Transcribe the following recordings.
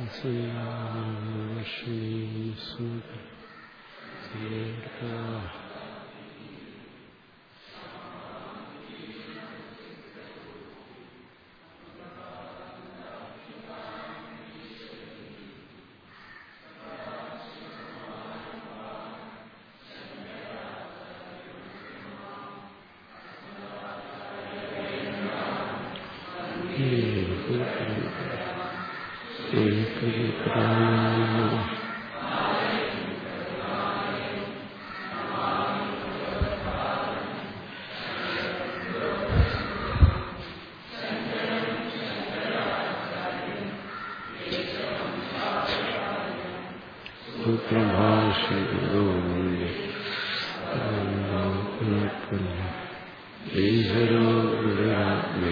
ഈശ്വരോ ഗുരുരാത്മേ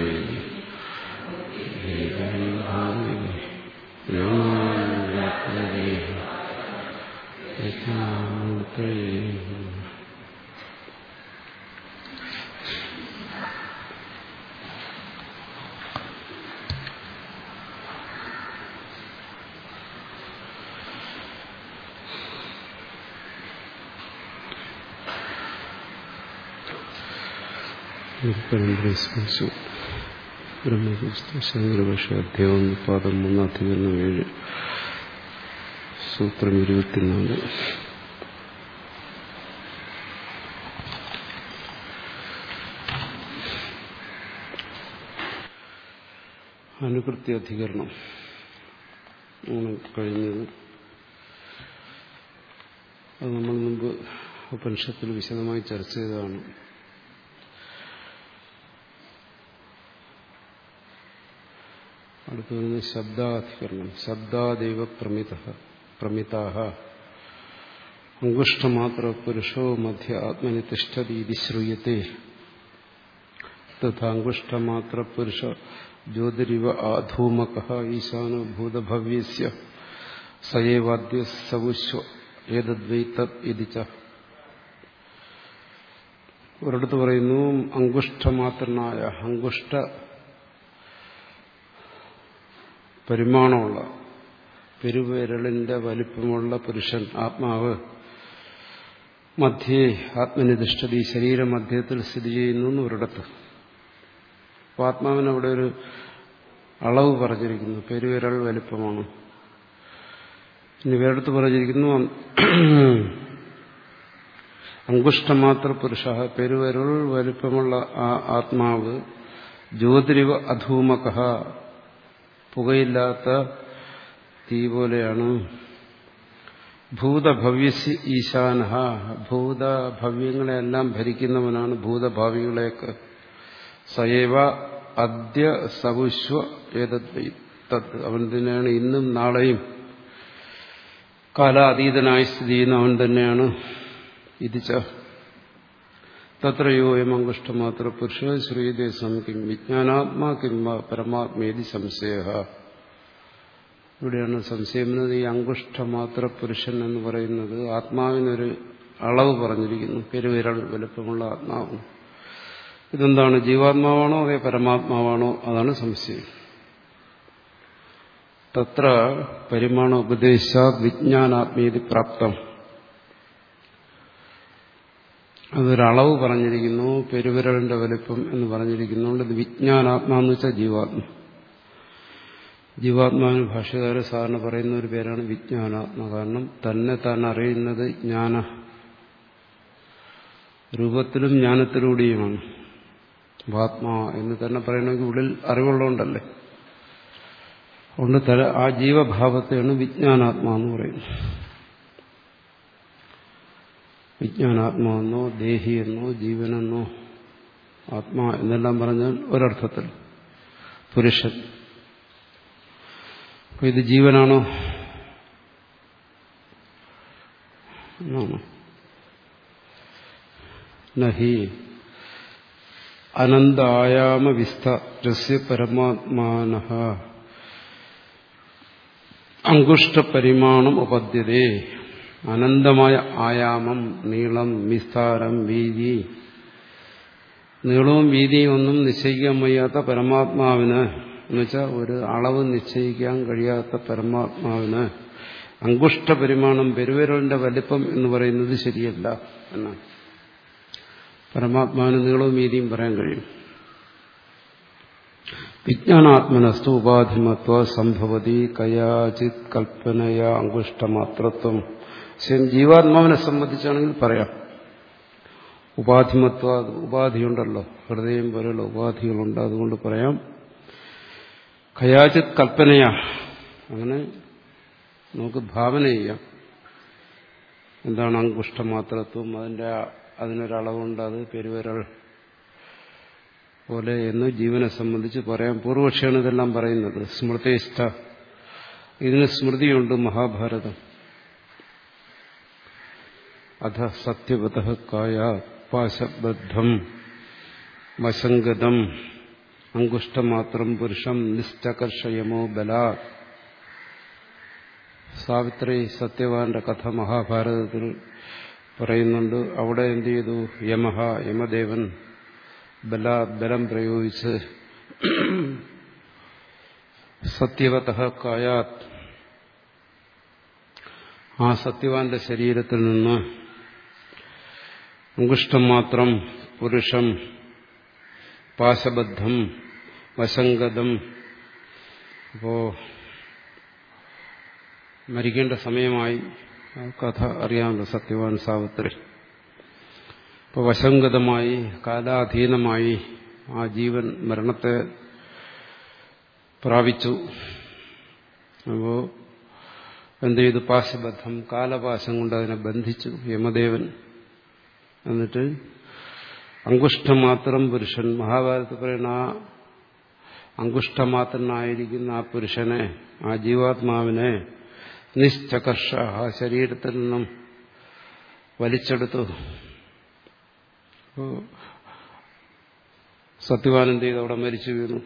പരമ്പരസ്മരിച്ചു ബ്രഹ്മപുസ്തക ശങ്കരഭാഷ അധ്യായം പാദം മൂന്ന് അധികരണം ഏഴ് സൂത്രം ഇരുപത്തിനാല് അനുകൃത്യ അധികരണം ആണ് കഴിഞ്ഞത് അത് നമ്മൾ മുമ്പ് ഉപനിഷത്തിൽ വിശദമായി ചർച്ച ചെയ്തതാണ് അടുത്ത് വരുന്നത് ശബ്ദാധികരണം ശബ്ദാദൈവ പ്രമിത പ്രമിതാഹ അങ്കുഷ്ടമാത്ര പുരുഷോ മധ്യ ആത്മനി തിഷ്ഠതി ഇതി ശ്രൂയത്തെ തഥാ അങ്കുഷ്ടമാത്ര പുരുഷ ജ്യോതിരിവ ആധൂമക ഈശാനോ ഭൂതഭവ്യസ്യ സയേവാദ്യ സവുശ്വ ഏതദ്വൈ തത് ഇതിച്ച ഒരിടത്ത് പറയുന്നു അങ്കുഷ്ടമാത്രനായ അങ്കുഷ്ട പരിമാണമുള്ള പെരുവിരളിന്റെ വലിപ്പമുള്ള പുരുഷൻ ആത്മാവ് മധ്യേ ആത്മനിധിഷ്ഠതി ശരീരമധ്യത്തിൽ സ്ഥിതി ചെയ്യുന്നു എന്ന് ഒരിടത്ത് അപ്പൊ ആത്മാവിന് അവിടെ ഒരു അളവ് പറഞ്ഞിരിക്കുന്നു പെരുവിരൽ വലിപ്പമാണ് ഇനി വേറെടുത്ത് പറഞ്ഞിരിക്കുന്നു അങ്കുഷ്ടമാത്ര പുരുഷ പെരുവിരൽ വലിപ്പമുള്ള ആ ആത്മാവ് ജ്യോതിരിവ അധൂമക പുകയില്ലാത്ത തീ പോലെയാണ് ഭൂതഭവ്യസ് ഈശാന ഭൂതഭവ്യങ്ങളെല്ലാം ഭരിക്കുന്നവനാണ് ഭൂതഭാവികളെയൊക്കെ സയവ അദ്യ സവുശ്വ ഏതദ്വൈ തത് അവൻ തന്നെയാണ് ഇന്നും നാളെയും കാലാതീതനായി സ്ഥിതി ചെയ്യുന്ന അവൻ തന്നെയാണ് ഇതിച്ച തത്രയോയം അങ്കുഷ്ടമാത്ര പുരുഷ ശ്രീതേ കിം വിജ്ഞാനാത്മാ കിം പരമാത്മേതി സംശയ ഇവിടെയാണ് സംശയം എന്നത് ഈ അങ്കുഷ്ടമാത്ര പുരുഷൻ എന്ന് പറയുന്നത് ആത്മാവിനൊരു അളവ് പറഞ്ഞിരിക്കുന്നു പെരുവിരൽ വലുപ്പമുള്ള ആത്മാവ് ഇതെന്താണ് ജീവാത്മാവാണോ അതേ പരമാത്മാവാണോ അതാണ് സംശയം തത്ര പരിമാണ ഉപദേശ വിജ്ഞാനാത്മീതി പ്രാപ്തം അതൊരളവ് പറഞ്ഞിരിക്കുന്നു പെരുവിരലിന്റെ വലിപ്പം എന്ന് പറഞ്ഞിരിക്കുന്നുണ്ട് ഇത് വിജ്ഞാനാത്മാ എന്ന് വെച്ചാൽ ജീവാത്മ ജീവാത്മാവിന് ഭാഷകാരൻ സാധാരണ പറയുന്ന ഒരു പേരാണ് വിജ്ഞാനാത്മ കാരണം തന്നെ താൻ അറിയുന്നത് ജ്ഞാന രൂപത്തിലും ജ്ഞാനത്തിലൂടെയുമാണ് ആത്മാ എന്ന് തന്നെ പറയണമെങ്കിൽ ഉള്ളിൽ അറിവുള്ളതുകൊണ്ടല്ലേ അതുകൊണ്ട് തല ആ ജീവഭാവത്തെയാണ് വിജ്ഞാനാത്മാ എന്ന് പറയുന്നത് വിജ്ഞാനാത്മാവെന്നോ ദേഹിയെന്നോ ജീവനെന്നോ ആത്മാ എന്നെല്ലാം പറഞ്ഞാൽ ഒരർത്ഥത്തിൽ പുരുഷൻ അപ്പൊ ഇത് ജീവനാണോ എന്നാണോ നഹി അനന്തായാമ വിസ്തരസ്യ പരമാത്മാന അങ്കുഷ്ടപരിമാണം ഉപദ്യതേ അനന്തമായ ആയാമം നീളം വിസ്താരം വീതി നീളവും വീതിയും ഒന്നും നിശ്ചയിക്കാൻ വയ്യാത്ത പരമാത്മാവിന് എന്നുവെച്ചാൽ ഒരു അളവ് നിശ്ചയിക്കാൻ കഴിയാത്ത പരമാത്മാവിന് അങ്കുഷ്ട പരിമാണം പെരുവിരലിന്റെ വലിപ്പം എന്ന് പറയുന്നത് ശരിയല്ല എന്നാണ് പരമാത്മാവിന് നീളവും വീതിയും പറയാൻ കഴിയും വിജ്ഞാനാത്മനസ്തു ഉപാധിമത്വ സംഭവതി കയാചിത് കൽപ്പനയ അങ്കുഷ്ടമാത്രത്വം ശരി ജീവാത്മാവിനെ സംബന്ധിച്ചാണെങ്കിൽ പറയാം ഉപാധിമത്വ ഉപാധിയുണ്ടല്ലോ ഹൃദയം പോലെയുള്ള ഉപാധികളുണ്ട് അതുകൊണ്ട് പറയാം കയാചിത് കൽപ്പനയ അങ്ങനെ നമുക്ക് ഭാവന ചെയ്യാം എന്താണ് അങ്കുഷ്ടമാത്രത്വം അതിന്റെ അതിനൊരളവുണ്ട് അത് പെരുവരൾ പോലെ എന്ന് ജീവനെ സംബന്ധിച്ച് പറയാം പൂർവപക്ഷിയാണ് ഇതെല്ലാം പറയുന്നത് സ്മൃതിഷ്ഠ ഇതിന് സ്മൃതിയുണ്ട് മഹാഭാരതം അധ സത്യവത കായ പാശബദ്ധം വശങ്കതം അങ്കുഷ്ടമാത്രം പുരുഷം നിശ്ചകർഷയമോ ബലാ സാവിത്രി സത്യവാന്റെ കഥ മഹാഭാരതത്തിൽ പറയുന്നുണ്ട് അവിടെ എന്ത് ചെയ്തു യമഹ യമദേവൻ ബല ബലം പ്രയോഗിച്ച് സത്യവത കായാത് ആ സത്യവാന്റെ ശരീരത്തിൽ നിന്ന് അങ്കുഷ്ടം മാത്രം പുരുഷം പാശബദ്ധം വശങ്കതം അപ്പോ മരിക്കേണ്ട സമയമായി ആ കഥ അറിയാമല്ലോ സത്യവാൻ സാവിത്രി ഇപ്പോൾ വശങ്കതമായി കാലാധീനമായി ആ ജീവൻ മരണത്തെ പ്രാപിച്ചു അപ്പോൾ എന്ത് ചെയ്തു പാശബദ്ധം കാലപാശം കൊണ്ട് അതിനെ ബന്ധിച്ചു യമദേവൻ എന്നിട്ട് അങ്കുഷ്ടമാത്രം പുരുഷൻ മഹാഭാരതത്തിൽ പറയുന്ന ആ അങ്കുഷ്ടമാത്രനായിരിക്കുന്ന ആ പുരുഷനെ ആ ജീവാത്മാവിനെ നിശ്ചകർഷ ആ ശരീരത്തിൽ നിന്നും വലിച്ചെടുത്തു സത്യവാനന്ദ ചെയ്ത് അവിടെ മരിച്ചു വീണു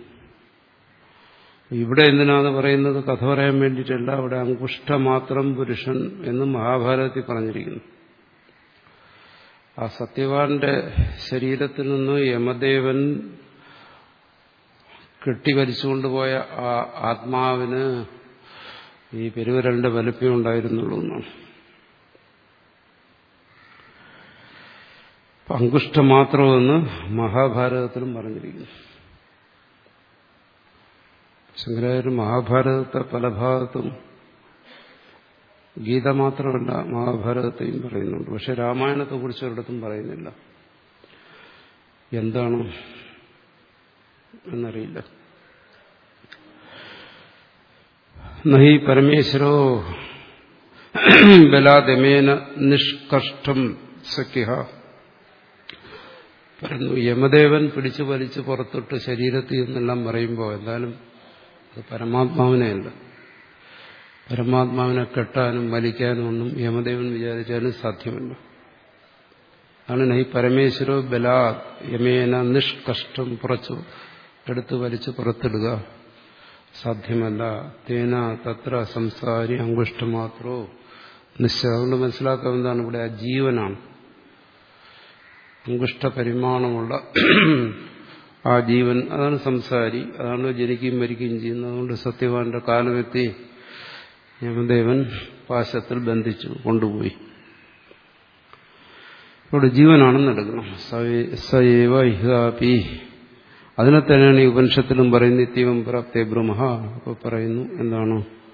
ഇവിടെ എന്തിനാണ് പറയുന്നത് കഥ പറയാൻ വേണ്ടിയിട്ടല്ല അവിടെ അങ്കുഷ്ടമാത്രം പുരുഷൻ എന്ന് മഹാഭാരതത്തിൽ പറഞ്ഞിരിക്കുന്നു ആ സത്യവാന്റെ ശരീരത്തിൽ നിന്ന് യമദേവൻ കെട്ടിവലിച്ചുകൊണ്ടുപോയ ആ ആത്മാവിന് ഈ പെരുവിരലിന്റെ വലുപ്പം ഉണ്ടായിരുന്നുള്ളൂ എന്നാണ് അങ്കുഷ്ടമാത്രമെന്ന് മഹാഭാരതത്തിലും പറഞ്ഞിരിക്കുന്നു ശങ്കരാചാര്യ മഹാഭാരതത്തെ പല ഭാഗത്തും ഗീത മാത്രമല്ല മഹാഭാരതത്തെയും പറയുന്നുണ്ട് പക്ഷെ രാമായണത്തെ കുറിച്ച് ഒരിടത്തും പറയുന്നില്ല എന്താണ് എന്നറിയില്ല നഹി പരമേശ്വരോ ബലാദമേന നിഷ്കഷ്ടം സഖ്യ പറയുന്നു യമദേവൻ പിടിച്ചു വലിച്ച് പുറത്തിട്ട് ശരീരത്തിൽ നിന്നെല്ലാം പറയുമ്പോൾ എന്തായാലും അത് പരമാത്മാവിനെയല്ല പരമാത്മാവിനെ കെട്ടാനും വലിക്കാനും ഒന്നും യമദേവൻ വിചാരിച്ചാലും സാധ്യമല്ല അതാണ് ഈ പരമേശ്വരോ ബലാ യമേന നിഷ്കഷ്ടം പുറച്ചു എടുത്തു വലിച്ച് പുറത്തിടുക സാധ്യമല്ല തേന തത്ര സംസാരി അങ്കുഷ്ടമാത്രോ നിശ്ചയം അതുകൊണ്ട് മനസ്സിലാക്കാവുന്നതാണ് ഇവിടെ ആ ജീവനാണ് അങ്കുഷ്ട പരിമാണമുള്ള ആ ജീവൻ അതാണ് സംസാരി അതാണ് ജനിക്കുകയും മരിക്കുകയും ചെയ്യുന്നത് അതുകൊണ്ട് സത്യവാന്റെ കാലമെത്തി യമദേവൻ പാശത്തിൽ ബന്ധിച്ചു കൊണ്ടുപോയി ഇവിടെ ജീവനാണെന്ന് എടുക്കണം സയേവ ഇഹാപി അതിനെ തന്നെയാണ് ഈ ഉപനിഷത്തിലും പറയുന്നത് നിത്യവും പ്രാപ്തേ ബ്രഹ്മ അപ്പൊ പറയുന്നു എന്താണ്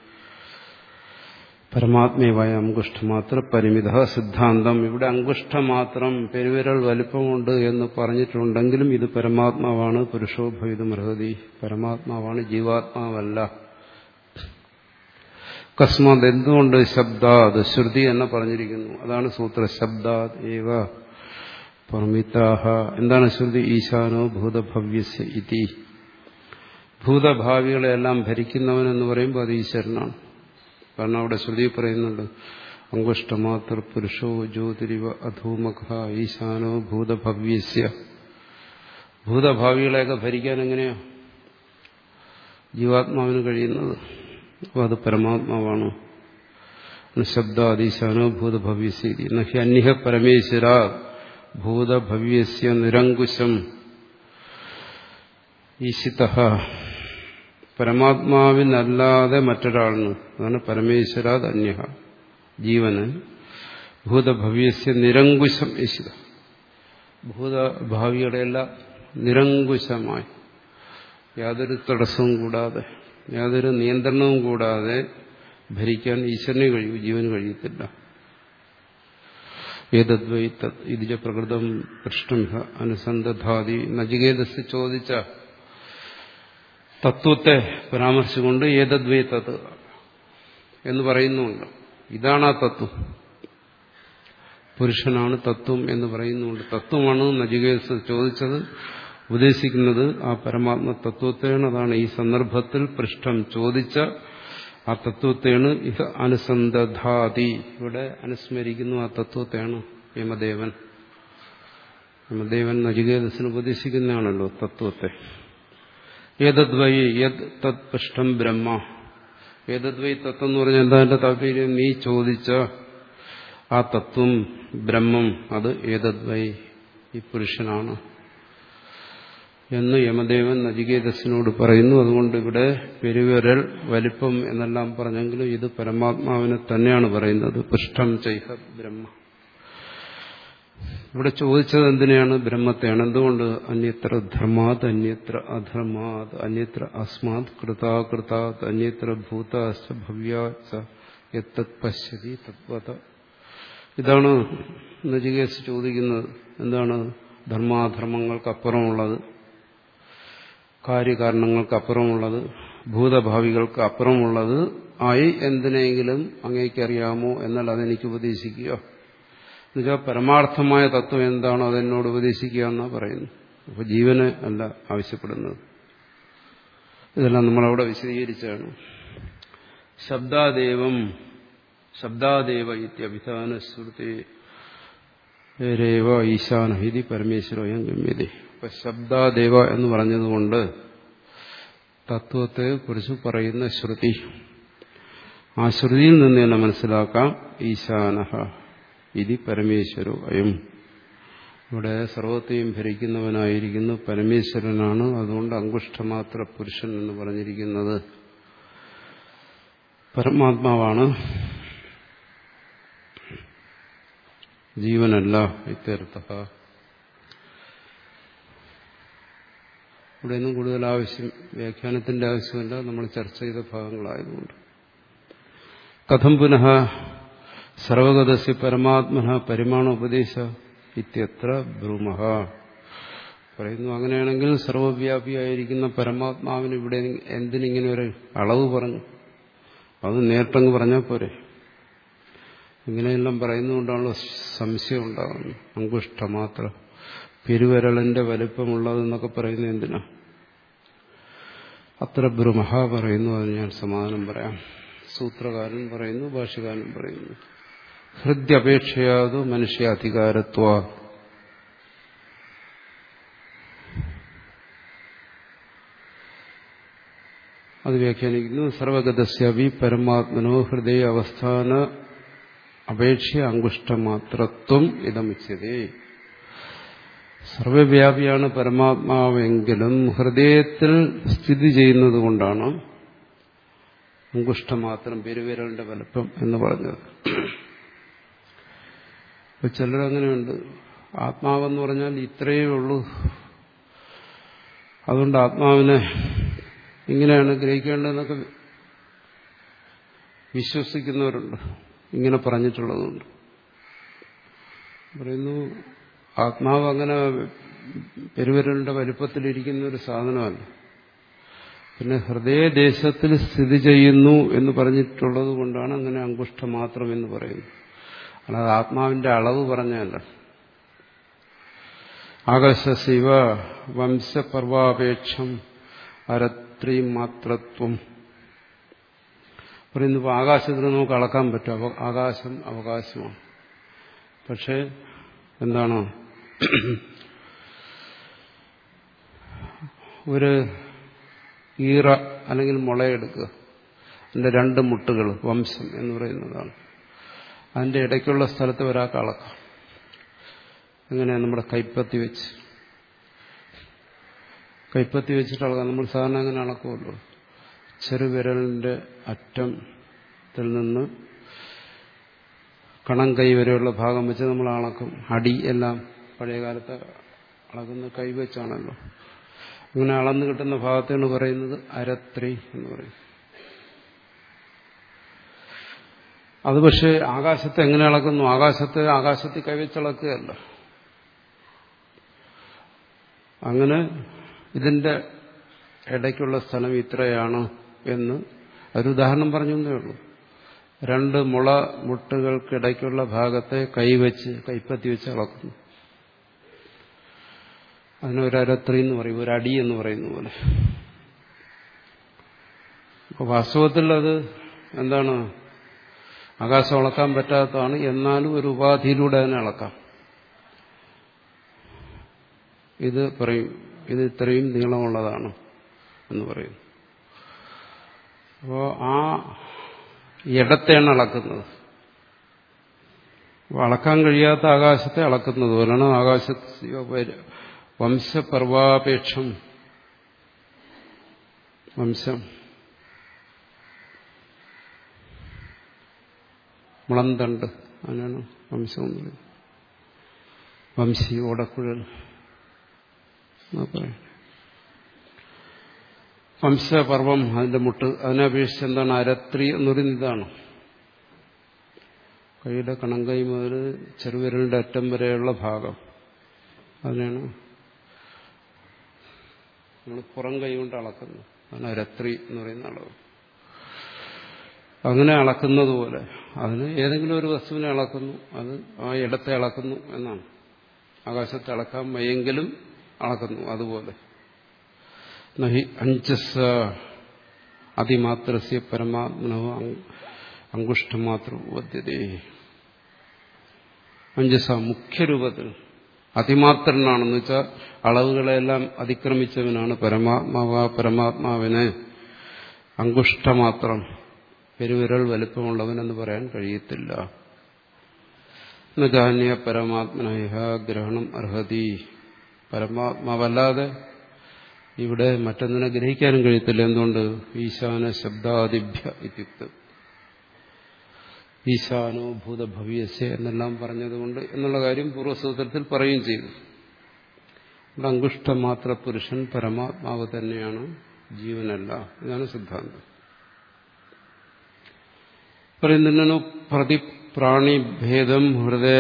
പരമാത്മീയമായ അങ്കുഷ്ടമാത്ര പരിമിത സിദ്ധാന്തം ഇവിടെ അങ്കുഷ്ടമാത്രം പെരുവിരൽ വലിപ്പമുണ്ട് എന്ന് പറഞ്ഞിട്ടുണ്ടെങ്കിലും ഇത് പരമാത്മാവാണ് പുരുഷോഭവിതം അർഹതി പരമാത്മാവാണ് ജീവാത്മാവല്ല കസ്മാത് എന്തുകൊണ്ട് ശബ്ദാത് ശ്രുതി എന്ന് പറഞ്ഞിരിക്കുന്നു അതാണ് സൂത്ര ശബ്ദാത് ഏവ പർമിതാഹ എന്താണ് ശ്രുതി ഈശാനോ ഭൂതഭവ്യസ്യ ഇതി ഭൂതഭാവികളെല്ലാം ഭരിക്കുന്നവൻ എന്ന് പറയുമ്പോൾ അത് ഈശ്വരനാണ് കാരണം അവിടെ ശ്രുതി പറയുന്നുണ്ട് അങ്കുഷ്ടമാത്ര പുരുഷോ ജ്യോതിരിവ അധൂമഖ ഈശാനോ ഭൂതഭവ്യസ്യ ഭൂതഭാവികളെയൊക്കെ ഭരിക്കാൻ എങ്ങനെയാ ജീവാത്മാവിന് കഴിയുന്നത് അപ്പോൾ അത് പരമാത്മാവാണ് ശബ്ദാദീശാനോ ഭൂതഭവ്യസ്യ നഹി അന്യഹ പരമേശ്വര ഭൂതഭവ്യസ്യ നിരങ്കുശം ഈശിത പരമാത്മാവിനല്ലാതെ മറ്റൊരാളിന് അതാണ് പരമേശ്വരാത് അന്യ ജീവന് ഭൂതഭവ്യസ്യ നിരങ്കുശം ഈശ്വര ഭൂതഭാവിയുടെയെല്ലാം നിരങ്കുശമായി യാതൊരു തടസ്സവും കൂടാതെ യാതൊരു നിയന്ത്രണവും കൂടാതെ ഭരിക്കാൻ ഈശ്വരനെ കഴിയൂ ജീവന് കഴിയത്തില്ല ഏതദ്വൈ തത് ഇതിജ പ്രകൃതം പൃഷ്ടമിഹ അനുസന്ധധാതി നജികേതസ് ചോദിച്ച തത്വത്തെ പരാമർശിച്ചുകൊണ്ട് ഏതദ്വൈ തത് എന്ന് പറയുന്നുണ്ട് ഇതാണ് ആ തത്വം പുരുഷനാണ് തത്വം എന്ന് പറയുന്നുണ്ട് തത്വമാണ് നജികേതസ് ചോദിച്ചത് ഉപദേശിക്കുന്നത് ആ പരമാത്മ തത്വത്തെയാണ് അതാണ് ഈ സന്ദർഭത്തിൽ പൃഷ്ഠം ചോദിച്ച ആ തത്വത്തെയാണ് ഇഹ അനുസന്ധധാതി ഇവിടെ അനുസ്മരിക്കുന്നു ആ തത്വത്തെയാണ് യമദേവൻ യമദേവൻ നജികേതസിന് ഉപദേശിക്കുന്നതാണല്ലോ തത്വത്തെ ഏതദ്വൈ യത് തത് പൃഷ്ഠം ബ്രഹ്മ ഏതദ്വൈ തത്വം എന്ന് പറഞ്ഞാൽ എന്താ എന്റെ താല്പര്യം നീ ചോദിച്ച ആ തത്വം ബ്രഹ്മം അത് ഏതദ്വൈ ഈ പുരുഷനാണ് എന്ന് യമദേവൻ നജികേതസിനോട് പറയുന്നു അതുകൊണ്ട് ഇവിടെ പെരുവിരൽ വലിപ്പം എന്നെല്ലാം പറഞ്ഞെങ്കിലും ഇത് പരമാത്മാവിനെ തന്നെയാണ് പറയുന്നത് പൃഷ്ഠം ചൈഹ ബ്രഹ്മ ഇവിടെ ചോദിച്ചത് എന്തിനെയാണ് ബ്രഹ്മത്തെയാണ് എന്തുകൊണ്ട് അന്യത്ര ധർമാത് അന്യത്ര അധർമാത് അന്യത്ര അസ്മാത് കൃതാകൃതാത് അന്യത്ര ഭൂതാശ്ച ഭവ്യാച്ച എത്തത് പശ്യതി തത്വത ഇതാണ് നജികേസ് ചോദിക്കുന്നത് എന്താണ് ധർമാധർമ്മങ്ങൾക്കപ്പുറമുള്ളത് കാര്യകാരണങ്ങൾക്ക് അപ്പുറമുള്ളത് ഭൂതഭാവികൾക്ക് അപ്പുറമുള്ളത് ആയി എന്തിനെങ്കിലും അങ്ങേക്കറിയാമോ എന്നാൽ അതെനിക്ക് ഉപദേശിക്കുക എന്നുവെച്ചാൽ പരമാർത്ഥമായ തത്വം എന്താണോ അതെന്നോട് ഉപദേശിക്കുക എന്നാ പറയുന്നു അപ്പൊ ജീവന് അല്ല ആവശ്യപ്പെടുന്നത് ഇതെല്ലാം നമ്മളവിടെ വിശദീകരിച്ചാണ് ശബ്ദാദേവം ശബ്ദാദേവ ഇത്യഭിധാന ശ്രുതി രേവ ഈശാന ഹിതി പരമേശ്വരോയം ഗമ്യതേ ഇപ്പൊ ശബ്ദാദേവ എന്ന് പറഞ്ഞതുകൊണ്ട് തത്വത്തെ കുറിച്ച് പറയുന്ന ശ്രുതി ആ ശ്രുതിയിൽ നിന്ന് തന്നെ മനസ്സിലാക്കാം ഈശാനഹ ഇതി പരമേശ്വരോ അയം ഇവിടെ സർവത്തെയും ഭരിക്കുന്നവനായിരിക്കുന്നു പരമേശ്വരനാണ് അതുകൊണ്ട് അങ്കുഷ്ടമാത്ര പുരുഷൻ എന്ന് പറഞ്ഞിരിക്കുന്നത് പരമാത്മാവാണ് ജീവനല്ല ഇത്യർത്ഥ ഇവിടെയൊന്നും കൂടുതൽ ആവശ്യം വ്യാഖ്യാനത്തിന്റെ ആവശ്യമില്ല നമ്മൾ ചർച്ച ചെയ്ത ഭാഗങ്ങളായതുകൊണ്ട് കഥം പുനഃ സർവഗതസ്യ പരമാത്മന പരിമാണോപദേശ ഇത്യത്ര ബ്രൂമഹ പറയുന്നു അങ്ങനെയാണെങ്കിൽ സർവവ്യാപിയായിരിക്കുന്ന പരമാത്മാവിന് ഇവിടെ എന്തിനിങ്ങനെ ഒരു അളവ് പറഞ്ഞു അത് നേരിട്ടങ്ങ് പറഞ്ഞാൽ പോരെ ഇങ്ങനെയെല്ലാം പറയുന്നതുകൊണ്ടാണല്ലോ സംശയം ഉണ്ടാകുന്നത് അങ്കുഷ്ടമാത്ര പെരുവരളിന്റെ വലുപ്പമുള്ളതെന്നൊക്കെ പറയുന്നത് എന്തിനാ അത്ര ബ്രഹ്മഹ പറയുന്നു അത് ഞാൻ സമാധാനം പറയാം സൂത്രകാരൻ പറയുന്നു ഭാഷകാരൻ പറയുന്നു ഹൃദ്യപേക്ഷയാതു മനുഷ്യാധികാരത്വ അത് വ്യാഖ്യാനിക്കുന്നു സർവഗതസ്യവി പരമാത്മനോ ഹൃദയ അവസ്ഥാന അപേക്ഷ അങ്കുഷ്ടമാത്രത്വം ഇതമുച്ചതേ സർവവ്യാപിയാണ് പരമാത്മാവെങ്കിലും ഹൃദയത്തിൽ സ്ഥിതി ചെയ്യുന്നത് കൊണ്ടാണ് അങ്കുഷ്ടമാത്രം പെരുവിരലിന്റെ വലുപ്പം എന്ന് പറഞ്ഞത് ഇപ്പൊ ചിലരങ്ങനെയുണ്ട് ആത്മാവെന്ന് പറഞ്ഞാൽ ഇത്രയേ ഉള്ളൂ അതുകൊണ്ട് ആത്മാവിനെ ഇങ്ങനെയാണ് ഗ്രഹിക്കേണ്ടതെന്നൊക്കെ വിശ്വസിക്കുന്നവരുണ്ട് ഇങ്ങനെ പറഞ്ഞിട്ടുള്ളതുകൊണ്ട് പറയുന്നു ആത്മാവ് അങ്ങനെ പെരുവിരലിന്റെ വലുപ്പത്തിലിരിക്കുന്ന ഒരു സാധനമല്ല പിന്നെ ഹൃദയദേശത്തിൽ സ്ഥിതി ചെയ്യുന്നു എന്ന് പറഞ്ഞിട്ടുള്ളത് കൊണ്ടാണ് അങ്ങനെ അങ്കുഷ്ടം മാത്രം എന്ന് പറയുന്നത് അല്ലാതെ ആത്മാവിന്റെ അളവ് പറഞ്ഞല്ല ആകാശശിവ വംശപർവാപേക്ഷം അരത്രീം മാത്രത്വം പറയുന്നു ഇപ്പോൾ ആകാശത്തിന് നമുക്ക് അളക്കാൻ പറ്റും ആകാശം അവകാശമാണ് പക്ഷേ എന്താണ് ഒരു ഈറ അല്ലെങ്കിൽ മുളയെടുക്കുക അതിന്റെ രണ്ട് മുട്ടുകൾ വംശം എന്ന് പറയുന്നതാണ് അതിന്റെ ഇടയ്ക്കുള്ള സ്ഥലത്ത് ഒരാൾക്ക് അളക്കാം എങ്ങനെയാണ് നമ്മുടെ കൈപ്പത്തി വെച്ച് കൈപ്പത്തി വെച്ചിട്ട് അളക്കാം നമ്മൾ സാധാരണ അങ്ങനെ അളക്കുമല്ലോ ചെറുവിരലിന്റെ അറ്റത്തിൽ നിന്ന് കണം കൈ വരെയുള്ള ഭാഗം വെച്ച് നമ്മൾ അളക്കും അടി എല്ലാം പഴയ കാലത്ത് അളക്കുന്ന കൈ വെച്ചാണല്ലോ അങ്ങനെ അളന്നു കിട്ടുന്ന ഭാഗത്താണ് പറയുന്നത് അരത്രി എന്ന് പറയും അത് പക്ഷേ ആകാശത്തെ എങ്ങനെ അളക്കുന്നു ആകാശത്തെ ആകാശത്തിൽ കൈവച്ചളക്കുകയല്ല അങ്ങനെ ഇതിന്റെ ഇടയ്ക്കുള്ള സ്ഥലം ഇത്രയാണ് എന്ന് ഒരു ഉദാഹരണം പറഞ്ഞേ ഉള്ളൂ രണ്ട് മുള മുട്ടുകൾക്കിടയ്ക്കുള്ള ഭാഗത്തെ കൈവച്ച് കൈപ്പത്തി വെച്ച് അളക്കുന്നു അതിനൊരരത്രി എന്ന് പറയും ഒരടി എന്ന് പറയുന്ന പോലെ അപ്പോൾ വാസ്തവത്തിൽ അത് എന്താണ് ആകാശം അളക്കാൻ പറ്റാത്തതാണ് എന്നാലും ഒരു ഉപാധിയിലൂടെ അതിനെ അളക്കാം ഇത് പറയും ഇത് ഇത്രയും നീളമുള്ളതാണ് എന്ന് പറയുന്നു അപ്പോൾ ആ ഇടത്തെയാണ് അളക്കുന്നത് അപ്പോൾ അളക്കാൻ കഴിയാത്ത ആകാശത്തെ അളക്കുന്നത് പോലെയാണ് ആകാശ വംശപർവാപേക്ഷം വംശം മുളന്തണ്ട് അതിനാണ് വംശം എന്ന് പറയുന്നത് വംശി ഓടക്കുഴൽ പറയാം വംശപർവം അതിന്റെ മുട്ട് അതിനെ അപേക്ഷിച്ച് എന്താണ് അരത്രി എന്ന് പറയുന്നത് ഇതാണ് കൈയുടെ കണങ്കൈ മുതൽ ചെറുവിരലിന്റെ അറ്റം വരെയുള്ള ഭാഗം അതിനാണ് നമ്മൾ പുറം കൈ കൊണ്ട് അളക്കുന്നത് അതാണ് അരത്രി എന്ന് പറയുന്ന അളവ് അങ്ങനെ അളക്കുന്നത് പോലെ അതിന് ഏതെങ്കിലും ഒരു വസ്തുവിനെ അളക്കുന്നു അത് ആ ഇടത്തെ അളക്കുന്നു എന്നാണ് ആകാശത്തെ അളക്കാൻ വയ്യെങ്കിലും അളക്കുന്നു അതുപോലെ നഹി അഞ്ചസ അതിമാത്രസ്യ പരമാത്മനോ അങ്കുഷ്ടമാത്ര ഉപദ്ധ്യതേ അഞ്ചസ മുഖ്യരൂപത്തിൽ അതിമാത്രനാണെന്ന് വെച്ചാൽ അളവുകളെല്ലാം അതിക്രമിച്ചവനാണ് പരമാത്മാവ പരമാത്മാവിനെ അങ്കുഷ്ടമാത്രം പെരുവിരൽ വലുപ്പമുള്ളവനെന്ന് പറയാൻ കഴിയത്തില്ല നഗാന്യ പരമാത്മനഹ ഗ്രഹണം അർഹതി പരമാത്മാവല്ലാതെ ഇവിടെ മറ്റൊന്നിനെ ഗ്രഹിക്കാനും കഴിയത്തില്ല എന്തുകൊണ്ട് ഈശാന ശബ്ദാദിഭ്യ ഇത്യുക്തം ഈശാനോ ഭൂതഭവ്യസ്യ എന്നെല്ലാം പറഞ്ഞതുകൊണ്ട് എന്നുള്ള കാര്യം പൂർവ്വസൂത്രത്തിൽ പറയുകയും ചെയ്തു ഇവിടെ അങ്കുഷ്ടമാത്ര പുരുഷൻ പരമാത്മാവ് തന്നെയാണ് ജീവനല്ല ഇതാണ് സിദ്ധാന്തം പറയുന്നു പ്രതി പ്രാണിഭേദം ഹൃദയ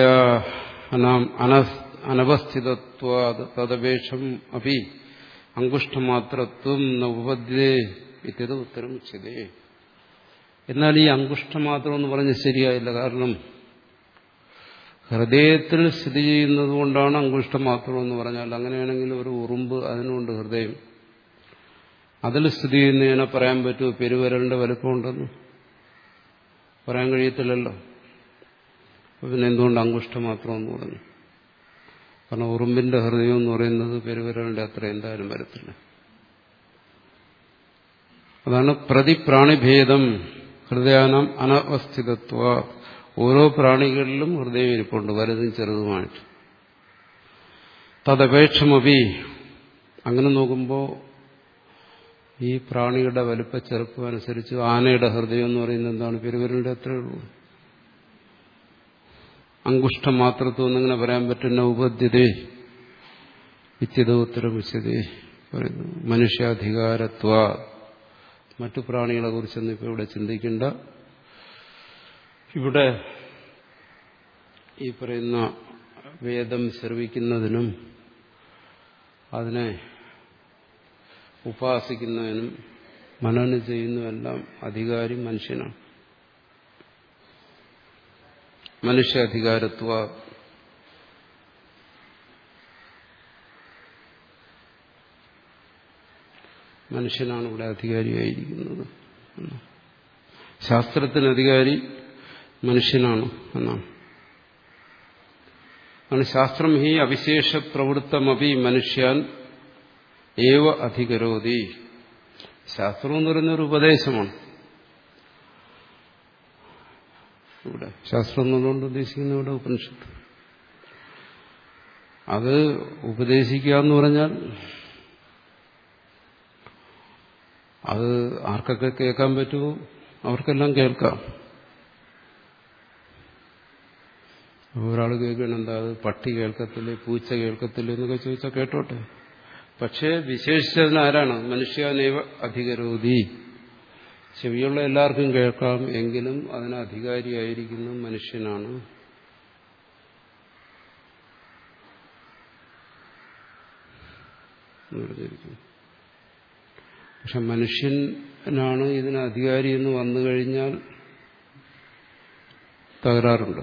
അനവസ്ഥിതത്വ തദപേക്ഷം അപ്പി അങ്കുഷ്ടമാത്രത്വം ഉപദ്യേ ഇത്യത് ഉത്തരം ഉച്ചതേ എന്നാൽ ഈ അങ്കുഷ്ടമാത്രം എന്ന് പറഞ്ഞ് ശരിയായില്ല കാരണം ഹൃദയത്തിൽ സ്ഥിതി ചെയ്യുന്നത് കൊണ്ടാണ് അങ്കുഷ്ടമാത്രം എന്ന് പറഞ്ഞാൽ അങ്ങനെയാണെങ്കിൽ ഒരു ഉറുമ്പ് അതിനുണ്ട് ഹൃദയം അതിൽ സ്ഥിതി ചെയ്യുന്നതിനെ പറയാൻ പറ്റുമോ പെരുവരലിന്റെ വലുപ്പമുണ്ടെന്ന് പറയാൻ കഴിയത്തില്ലല്ലോ പിന്നെ എന്തുകൊണ്ട് അങ്കുഷ്ടമാത്രം എന്ന് പറഞ്ഞു കാരണം ഉറുമ്പിന്റെ ഹൃദയം എന്ന് പറയുന്നത് പെരുവിരലിന്റെ അത്ര എന്തായാലും വരത്തില്ല അതാണ് പ്രതിപ്രാണിഭേദം ഹൃദയാനം അനവസ്ഥിതത്വ ഓരോ പ്രാണികളിലും ഹൃദയം ഇരിപ്പുണ്ട് വലുതും ചെറുതുമായിട്ട് തദപേക്ഷമപി അങ്ങനെ നോക്കുമ്പോൾ ഈ പ്രാണിയുടെ വലുപ്പ ചെറുപ്പം അനുസരിച്ച് ആനയുടെ ഹൃദയം എന്ന് പറയുന്നത് എന്താണ് പെരുവിരലിന്റെ അത്രയേ ഉള്ളൂ അങ്കുഷ്ടം മാത്രത്വം എന്നിങ്ങനെ പറയാൻ പറ്റുന്ന ഉപദ്ധ്യതേ വിത്യതോത്തരം വിശ്യതേ പറയുന്നു മനുഷ്യാധികാരത്വ മറ്റു പ്രാണികളെ കുറിച്ചൊന്നും ഇപ്പോൾ ഇവിടെ ചിന്തിക്കേണ്ട ഇവിടെ ഈ പറയുന്ന വേദം ശ്രവിക്കുന്നതിനും അതിനെ ഉപാസിക്കുന്നതിനും മനനം ചെയ്യുന്നതെല്ലാം അധികാരി മനുഷ്യനാണ് മനുഷ്യാധികാരത്വ മനുഷ്യനാണ് ഇവിടെ അധികാരിയായിരിക്കുന്നത് ശാസ്ത്രത്തിന് അധികാരി മനുഷ്യനാണ് എന്നാണ് ആണ് ശാസ്ത്രം ഹി അവിശേഷ പ്രവൃത്തമപി മനുഷ്യാൻ ഏവ അധികരോതി ശാസ്ത്രം എന്ന് പറയുന്ന ഒരു ഉപദേശമാണ് ഇവിടെ ശാസ്ത്രം എന്നുള്ളതുകൊണ്ട് ഉദ്ദേശിക്കുന്ന ഇവിടെ ഉപനിഷത്ത് അത് ഉപദേശിക്കുക എന്ന് പറഞ്ഞാൽ അത് ആർക്കൊക്കെ കേൾക്കാൻ പറ്റുമോ അവർക്കെല്ലാം കേൾക്കാം ഒരാൾ കേൾക്കണം എന്താ അത് പട്ടി കേൾക്കത്തില്ലേ പൂച്ച കേൾക്കത്തില്ലേ എന്നൊക്കെ ചോദിച്ചാൽ കേട്ടോട്ടെ പക്ഷേ വിശേഷിച്ചതിന് ആരാണ് മനുഷ്യാനേവ അധികരോധി ചെവിയുള്ള എല്ലാവർക്കും കേൾക്കാം എങ്കിലും അതിന് അധികാരിയായിരിക്കുന്ന മനുഷ്യനാണ് എന്ന് പറഞ്ഞിരിക്കുന്നു പക്ഷെ മനുഷ്യനാണ് ഇതിന് അധികാരി എന്ന് വന്നു കഴിഞ്ഞാൽ തകരാറുണ്ട്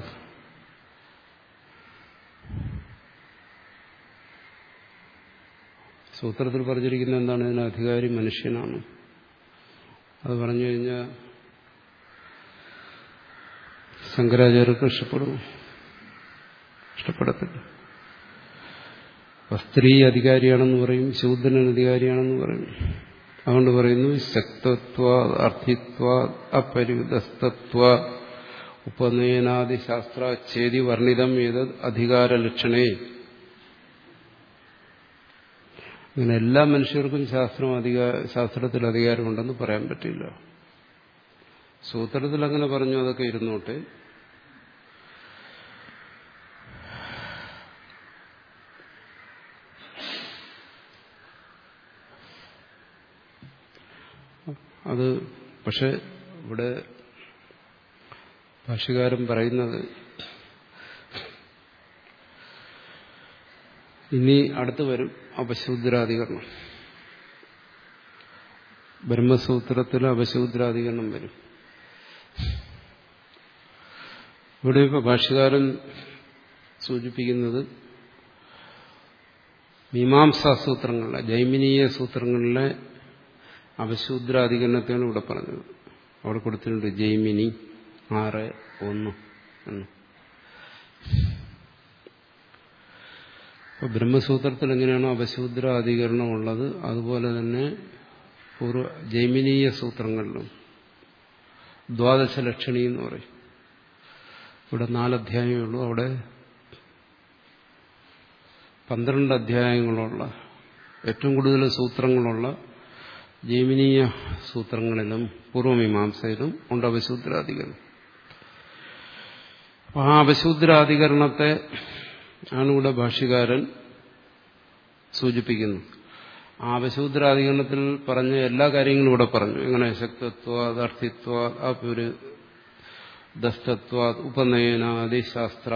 സൂത്രത്തിൽ പറഞ്ഞിരിക്കുന്ന എന്താണ് ഇതിന് അധികാരി മനുഷ്യനാണ് അത് പറഞ്ഞു കഴിഞ്ഞാൽ ശങ്കരാചാര്യർക്ക് ഇഷ്ടപ്പെടും ഇഷ്ടപ്പെടത്തില്ല സ്ത്രീ അധികാരിയാണെന്ന് പറയും ശൂദ്രൻ അധികാരിയാണെന്ന് പറയും അതുകൊണ്ട് പറയുന്നു ശക്തത്വ അർത്ഥിത്വ അപരിവിധസ്തത്വ ഉപനയനാദി ശാസ്ത്രച്ഛേദി വർണ്ണിതം ഏത് അധികാരലക്ഷണേ ഇങ്ങനെ എല്ലാ മനുഷ്യർക്കും ശാസ്ത്രം അധികാര ശാസ്ത്രത്തിൽ അധികാരമുണ്ടെന്ന് പറയാൻ പറ്റില്ല സൂത്രത്തിൽ അങ്ങനെ പറഞ്ഞു അതൊക്കെ ഇരുന്നോട്ടെ അത് പക്ഷെ ഇവിടെ ഭാഷകാരൻ പറയുന്നത് ഇനി അടുത്ത് വരും അപശൂദ്രാധികരണം ബ്രഹ്മസൂത്രത്തിൽ അപശൂദ്രാധികരണം വരും ഇവിടെ ഇപ്പൊ ഭാഷകാരൻ സൂചിപ്പിക്കുന്നത് മീമാംസാസൂത്രങ്ങളിലെ ജൈമിനീയ സൂത്രങ്ങളിലെ അപശൂദ്രാധികരണത്തെയാണ് ഇവിടെ പറഞ്ഞത് അവിടെ കൊടുത്തിട്ടുണ്ട് ജൈമിനി ആറ് ഒന്ന് എന്ന് അപ്പോൾ ബ്രഹ്മസൂത്രത്തിൽ എങ്ങനെയാണോ അപശൂദ്ര അധികരണം ഉള്ളത് അതുപോലെ തന്നെ പൂർവ്വ ജൈമിനീയ സൂത്രങ്ങളിലും ദ്വാദശ ലക്ഷണി എന്ന് പറയും ഇവിടെ നാലധ്യായമേ ഉള്ളൂ അവിടെ പന്ത്രണ്ട് അധ്യായങ്ങളുള്ള ഏറ്റവും കൂടുതൽ സൂത്രങ്ങളുള്ള ജൈമിനീയ സൂത്രങ്ങളിലും പൂർവമീമാംസയിലും ഉണ്ട് അപശൂദ്രാധികരണം ആ അപശൂദ്രാധികരണത്തെ ആണ് ഇവിടെ ഭാഷ്യകാരൻ സൂചിപ്പിക്കുന്നത് ആ അപശൂദ്രാധികരണത്തിൽ പറഞ്ഞ എല്ലാ കാര്യങ്ങളും ഇവിടെ പറഞ്ഞു എങ്ങനെ ശക്തത്വ അർത്ഥിത്വ അപുര് ദസ്തത്വ ഉപനയനാദിശാസ്ത്ര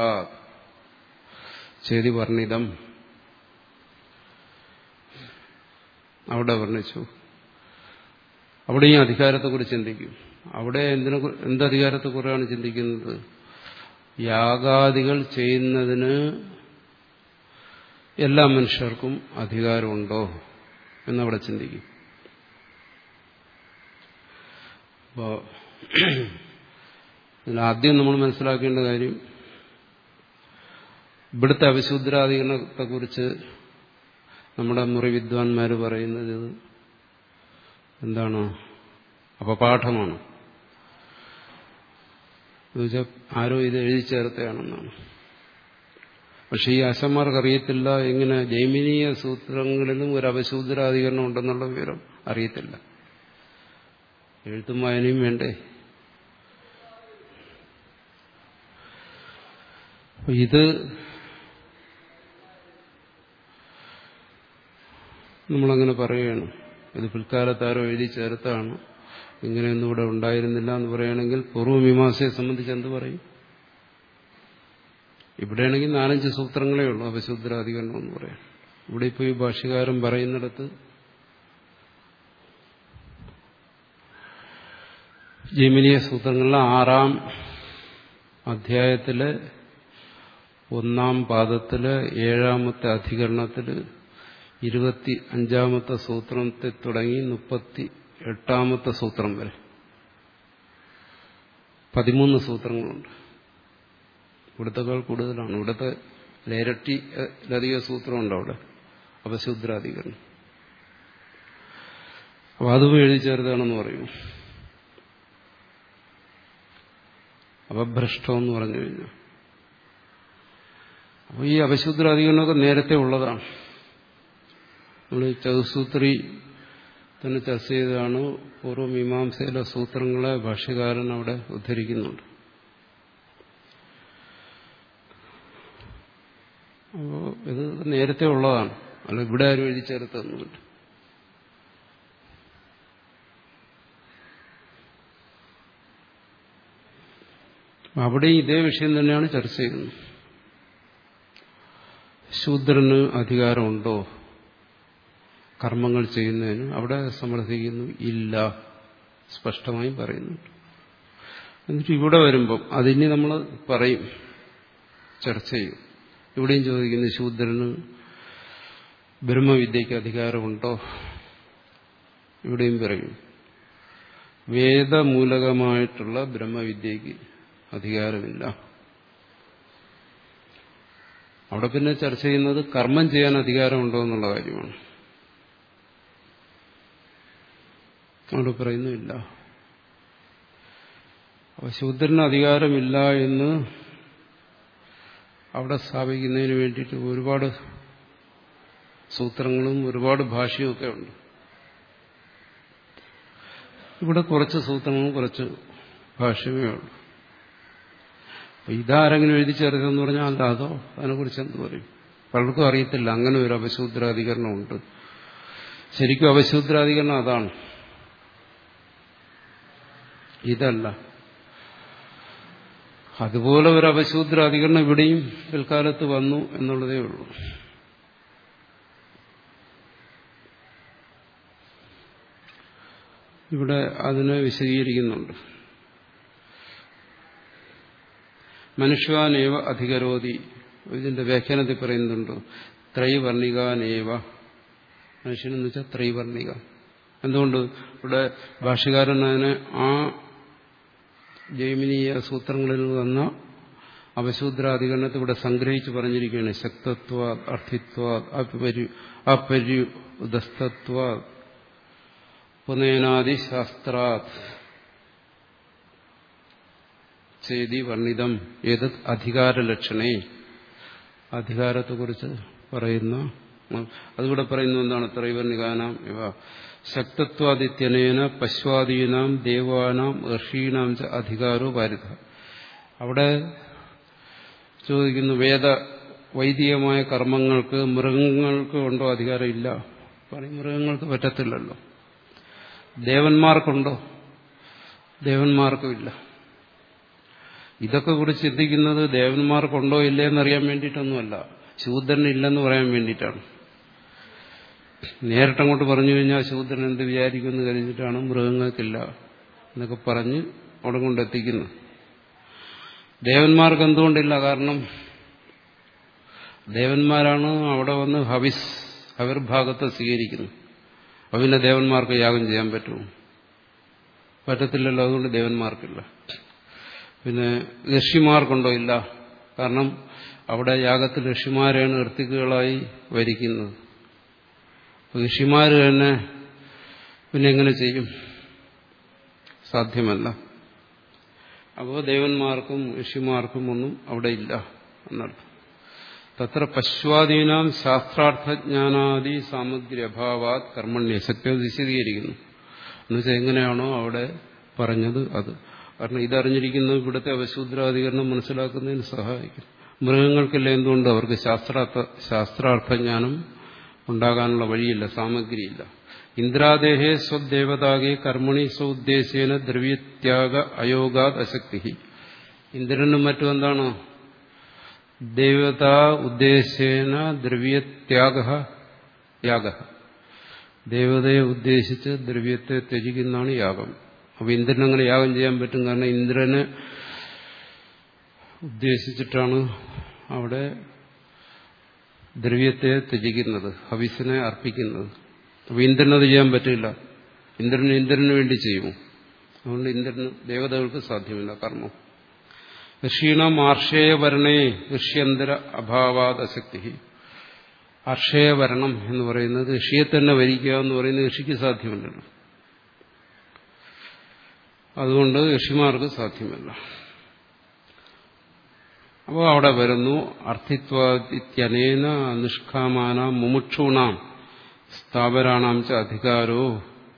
ചേതി വർണ്ണിതം അവിടെ വർണ്ണിച്ചു അവിടെ ഈ അധികാരത്തെക്കുറിച്ച് ചിന്തിക്കും അവിടെ എന്തിനെ എന്തധികാരത്തെക്കുറിച്ചാണ് ചിന്തിക്കുന്നത് യാഗാദികൾ ചെയ്യുന്നതിന് എല്ലാ മനുഷ്യർക്കും അധികാരമുണ്ടോ എന്നവിടെ ചിന്തിക്കും അപ്പോൾ ആദ്യം നമ്മൾ മനസ്സിലാക്കേണ്ട കാര്യം ഇവിടുത്തെ അവിശുദ്രാധികരണത്തെക്കുറിച്ച് നമ്മുടെ മുറി വിദ്വാൻമാർ പറയുന്നത് ഇത് എന്താണ് അപപാഠമാണ് എന്നുവെച്ചാൽ ആരോ ഇത് എഴുതി ചേർത്തയാണെന്നാണ് പക്ഷെ ഈ ആശന്മാർക്ക് അറിയത്തില്ല എങ്ങനെ ജൈമിനീയ സൂത്രങ്ങളിലും ഒരു അപശൂദ്രാധികരണം ഉണ്ടെന്നുള്ള വിവരം അറിയത്തില്ല എഴുത്തും വായനയും വേണ്ടേ ഇത് നമ്മളങ്ങനെ പറയുകയാണ് ഇത് പിൽക്കാലത്ത് ആരോ എഴുതി ചേർത്താണ് ഇങ്ങനെയൊന്നും ഇവിടെ ഉണ്ടായിരുന്നില്ല എന്ന് പറയുകയാണെങ്കിൽ പൂർവ്വമീമാസയെ സംബന്ധിച്ച് എന്ത് പറയും ഇവിടെയാണെങ്കിൽ നാലഞ്ച് സൂത്രങ്ങളേ ഉള്ളൂ അപശുദ്രാധികരണം എന്ന് പറയാം ഇവിടെ ഇപ്പോൾ ഈ ഭാഷ്യകാരൻ പറയുന്നിടത്ത് ജൈമിനിയ സൂത്രങ്ങളിലെ ആറാം അധ്യായത്തിലെ ഒന്നാം പാദത്തില് ഏഴാമത്തെ അധികരണത്തില് ഇരുപത്തി അഞ്ചാമത്തെ സൂത്രത്തെ തുടങ്ങി മുപ്പത്തി എട്ടാമത്തെ സൂത്രം വരെ പതിമൂന്ന് സൂത്രങ്ങളുണ്ട് ഇവിടുത്തെക്കാൾ കൂടുതലാണ് ഇവിടുത്തെ ഇരട്ടിയിലധിക സൂത്രമുണ്ട് അവിടെ അപശൂദ്രാധികരണം അപ്പൊ അതും എഴുതി ചേർത്താണെന്ന് പറയും അപഭ്രഷ്ടം എന്ന് പറഞ്ഞു കഴിഞ്ഞാൽ അപ്പോൾ ഈ അപശൂദ്രാധികരണമൊക്കെ നേരത്തെ ഉള്ളതാണ് നമ്മൾ ചതുസൂത്രി തന്നെ ചർച്ച ചെയ്തതാണ് പൂർവ്വമീമാംസയിലെ സൂത്രങ്ങളെ ഭാഷ്യകാരൻ അവിടെ ഉദ്ധരിക്കുന്നുണ്ട് അപ്പോൾ ഇത് നേരത്തെ ഉള്ളതാണ് അല്ല ഇവിടെ ആരും എഴുതി ചേർത്തൊന്നുമില്ല അവിടെ ഇതേ വിഷയം തന്നെയാണ് ചർച്ച ചെയ്യുന്നത് ശൂദ്രന് അധികാരമുണ്ടോ കർമ്മങ്ങൾ ചെയ്യുന്നതിന് അവിടെ സമർത്ഥിക്കുന്നു ഇല്ല സ്പഷ്ടമായി പറയുന്നുണ്ട് എന്നിട്ട് ഇവിടെ വരുമ്പം അതിന് നമ്മൾ പറയും ചർച്ച ചെയ്യും ഇവിടെയും ചോദിക്കുന്നു ശൂദ്രന് ബ്രഹ്മവിദ്യയ്ക്ക് അധികാരമുണ്ടോ ഇവിടെയും പറയും വേദമൂലകമായിട്ടുള്ള ബ്രഹ്മവിദ്യയ്ക്ക് അധികാരമില്ല അവിടെ പിന്നെ ചർച്ച ചെയ്യുന്നത് കർമ്മം ചെയ്യാൻ അധികാരമുണ്ടോ എന്നുള്ള കാര്യമാണ് അവിടെ പറയുന്നുമില്ല അപ്പൊ ശൂദ്രന് അധികാരമില്ല എന്ന് അവിടെ സ്ഥാപിക്കുന്നതിന് വേണ്ടിയിട്ട് ഒരുപാട് സൂത്രങ്ങളും ഒരുപാട് ഭാഷയുമൊക്കെ ഉണ്ട് ഇവിടെ കുറച്ച് സൂത്രങ്ങളും കുറച്ച് ഭാഷയുമേ ഉള്ളൂ അപ്പൊ ഇതാരെങ്കിലും എഴുതി ചേർക്കെന്ന് പറഞ്ഞാൽ അല്ല അതോ അതിനെക്കുറിച്ച് എന്ത് പറയും പലർക്കും അറിയത്തില്ല അങ്ങനെ ഒരു അപശൂദ്രാധികരണം ഉണ്ട് ശരിക്കും അപശൂദ്രാധികരണം അതാണ് ഇതല്ല അതുപോലെ ഒരു അപശൂദ്രാധികരണം ഇവിടെയും പിൽക്കാലത്ത് വന്നു എന്നുള്ളതേ ഉള്ളൂ ഇവിടെ അതിനെ വിശദീകരിക്കുന്നുണ്ട് മനുഷ്യാനേവ അധികരോധി ഇതിന്റെ വ്യാഖ്യാനത്തിൽ പറയുന്നുണ്ട് ത്രൈവർണികാനേവ മനുഷ്യനെന്ന് വെച്ചാൽ ത്രൈവർണിക എന്തുകൊണ്ട് ഇവിടെ ഭാഷകാരൻ അതിനെ ആ ജൈമിനീയ സൂത്രങ്ങളിൽ വന്ന അപശൂദ്രാധികരണത്തെ ഇവിടെ സംഗ്രഹിച്ച് പറഞ്ഞിരിക്കുകയാണ് ശക്തത്വ അർത്ഥിത്വ അപര്യുദസ്തത്വ പുനേനാദി ശാസ്ത്രാത് ചേതി വർണ്ണിതം ഏത് അധികാരലക്ഷണേ അധികാരത്തെക്കുറിച്ച് പറയുന്ന അതിവിടെ പറയുന്ന എന്താണ് ത്രൈവർണികാനാം ഇവ ശക്തത്വാദിത്യനേന പശ്വാദീനാം ദേവാനാം ഋഷീനാം ച അധികാരോ പാരിത അവിടെ ചോദിക്കുന്നു വേദ വൈദികമായ കർമ്മങ്ങൾക്ക് മൃഗങ്ങൾക്ക് ഉണ്ടോ അധികാരം ഇല്ല പറയും മൃഗങ്ങൾക്ക് പറ്റത്തില്ലല്ലോ ദേവന്മാർക്കുണ്ടോ ദേവന്മാർക്കുമില്ല ഇതൊക്കെ കുറിച്ച് ചിന്തിക്കുന്നത് ദേവന്മാർക്കുണ്ടോ ഇല്ലേ എന്നറിയാൻ വേണ്ടിയിട്ടൊന്നുമല്ല ശൂദ്രനില്ലെന്ന് പറയാൻ വേണ്ടിയിട്ടാണ് നേരിട്ടങ്ങോട്ട് പറഞ്ഞു കഴിഞ്ഞാൽ ശൂദ്രൻ എന്ത് വിചാരിക്കുമെന്ന് കരുതിയിട്ടാണ് മൃഗങ്ങൾക്കില്ല എന്നൊക്കെ പറഞ്ഞ് അവിടെ കൊണ്ടെത്തിക്കുന്നത് ദേവന്മാർക്ക് എന്തുകൊണ്ടില്ല കാരണം ദേവന്മാരാണ് അവിടെ വന്ന് ഹവിസ് ഹവിർഭാഗത്തെ സ്വീകരിക്കുന്നത് അപ്പം പിന്നെ ദേവന്മാർക്ക് യാഗം ചെയ്യാൻ പറ്റുമോ പറ്റത്തില്ലല്ലോ അതുകൊണ്ട് ദേവന്മാർക്കില്ല പിന്നെ ഋഷിമാർക്കുണ്ടോ ഇല്ല കാരണം അവിടെ യാഗത്തിൽ ഋഷിമാരെയാണ് ഋത്തിക്കുകളായി വരിക്കുന്നത് ഋഷിമാർ തന്നെ പിന്നെ എങ്ങനെ ചെയ്യും സാധ്യമല്ല അപ്പോൾ ദേവന്മാർക്കും ഋഷിമാർക്കും ഒന്നും അവിടെ ഇല്ല എന്നർത്ഥം തത്ര പശ്വാദീനാം ശാസ്ത്രാർത്ഥജ്ഞാനാദി സാമഗ്രി അഭാവാത് കർമ്മണ്യശക്തി വിശദീകരിക്കുന്നു എന്നുവെച്ചാൽ എങ്ങനെയാണോ അവിടെ പറഞ്ഞത് അത് കാരണം ഇതറിഞ്ഞിരിക്കുന്നത് ഇവിടുത്തെ അവശൂദ്രാധികരണം മനസ്സിലാക്കുന്നതിന് സഹായിക്കും മൃഗങ്ങൾക്കില്ല എന്തുകൊണ്ട് അവർക്ക് ശാസ്ത്രാർത്ഥ ശാസ്ത്രാർത്ഥജ്ഞാനം ഉണ്ടാകാനുള്ള വഴിയില്ല സാമഗ്രിയില്ല ഇന്ദ്രാദേഹേ സ്വദേവതാകെ കർമ്മണി സ്വോദ്ദേശേന ദ്രവ്യത്യാഗ അയോഗാത് അശക്തി ഇന്ദ്രനും മറ്റും എന്താണ് ദേവതാ ഉദ്ദേശേന ദ്രവ്യത്യാഗ യാഗ ദേവതയെ ഉദ്ദേശിച്ച് ദ്രവ്യത്തെ ത്യജിക്കുന്നതാണ് യാഗം അപ്പൊ ഇന്ദ്രൻ അങ്ങനെ യാഗം ചെയ്യാൻ പറ്റും കാരണം ഇന്ദ്രനെ ഉദ്ദേശിച്ചിട്ടാണ് അവിടെ ദ്രവ്യത്തെ ത്യജിക്കുന്നത് ഹവിസിനെ അർപ്പിക്കുന്നത് അപ്പൊ ഇന്ദ്രനത് ചെയ്യാൻ പറ്റില്ല ഇന്ദ്രന് ഇന്ദ്രന് വേണ്ടി ചെയ്യുമോ അതുകൊണ്ട് ഇന്ദ്രന് ദേവതകൾക്ക് സാധ്യമല്ല കർമ്മം ഋഷീണം ആർഷേയവരണേ ഋഷ്യന്തര അഭാവാത് അശക്തി ആർഷേയവരണം എന്ന് പറയുന്നത് ഋഷിയെ തന്നെ വരിക്കുക എന്ന് പറയുന്നത് ഋഷിക്ക് സാധ്യമല്ലല്ലോ അതുകൊണ്ട് ഋഷിമാർക്ക് സാധ്യമല്ല അപ്പോൾ അവിടെ വരുന്നു അർത്ഥിത്വാദിത്യനേന നിഷ്കാമാന മുമുക്ഷൂണാം സ്ഥാപരാണാം ച അധികാരോ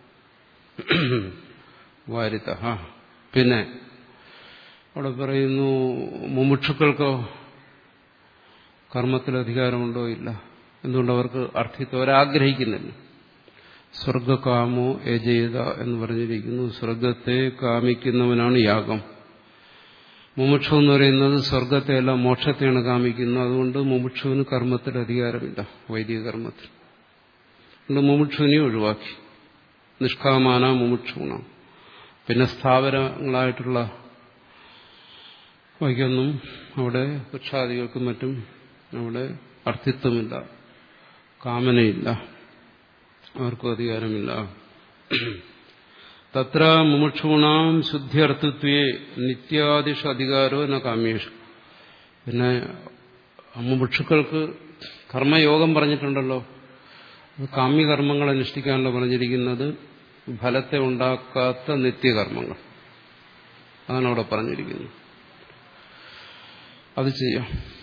വാരിത പിന്നെ അവിടെ പറയുന്നു മുമുക്ഷുക്കൾക്കോ കർമ്മത്തിൽ അധികാരമുണ്ടോ ഇല്ല എന്തുകൊണ്ട് അവർക്ക് അർത്ഥിത്വം അവരാഗ്രഹിക്കുന്നില്ല സ്വർഗകാമോ യജേത എന്ന് പറഞ്ഞിരിക്കുന്നു സ്വർഗത്തെ കാമിക്കുന്നവനാണ് യാഗം മുമുക്ഷു എന്ന് പറയുന്നത് സ്വർഗത്തെയല്ല മോക്ഷത്തെയാണ് കാമിക്കുന്നത് അതുകൊണ്ട് മുമുക്ഷുവിന് കർമ്മത്തിൽ അധികാരമില്ല വൈദിക കർമ്മത്തിൽ അതുകൊണ്ട് മുമുക്ഷുവിനെ ഒഴിവാക്കി നിഷ്കാമാന മുമുക്ഷൂണ പിന്നെ സ്ഥാപനങ്ങളായിട്ടുള്ള വൈകൊന്നും അവിടെ വൃക്ഷാദികൾക്കും മറ്റും അവിടെ അർത്ഥിത്വമില്ല കാമനയില്ല അവർക്കും അധികാരമില്ല തത്ര മുമുക്ഷൂണാം ശുദ്ധ്യർത്ഥത്വേ നിത്യാദിഷ അധികാരോ എന്ന കാമ്യേഷു പിന്നെ മുമുക്ഷുക്കൾക്ക് കർമ്മയോഗം പറഞ്ഞിട്ടുണ്ടല്ലോ കാമ്യകർമ്മങ്ങൾ അനുഷ്ഠിക്കാനല്ലോ പറഞ്ഞിരിക്കുന്നത് ഫലത്തെ ഉണ്ടാക്കാത്ത നിത്യകർമ്മങ്ങൾ അതാണ് അവിടെ പറഞ്ഞിരിക്കുന്നത് അത് ചെയ്യാം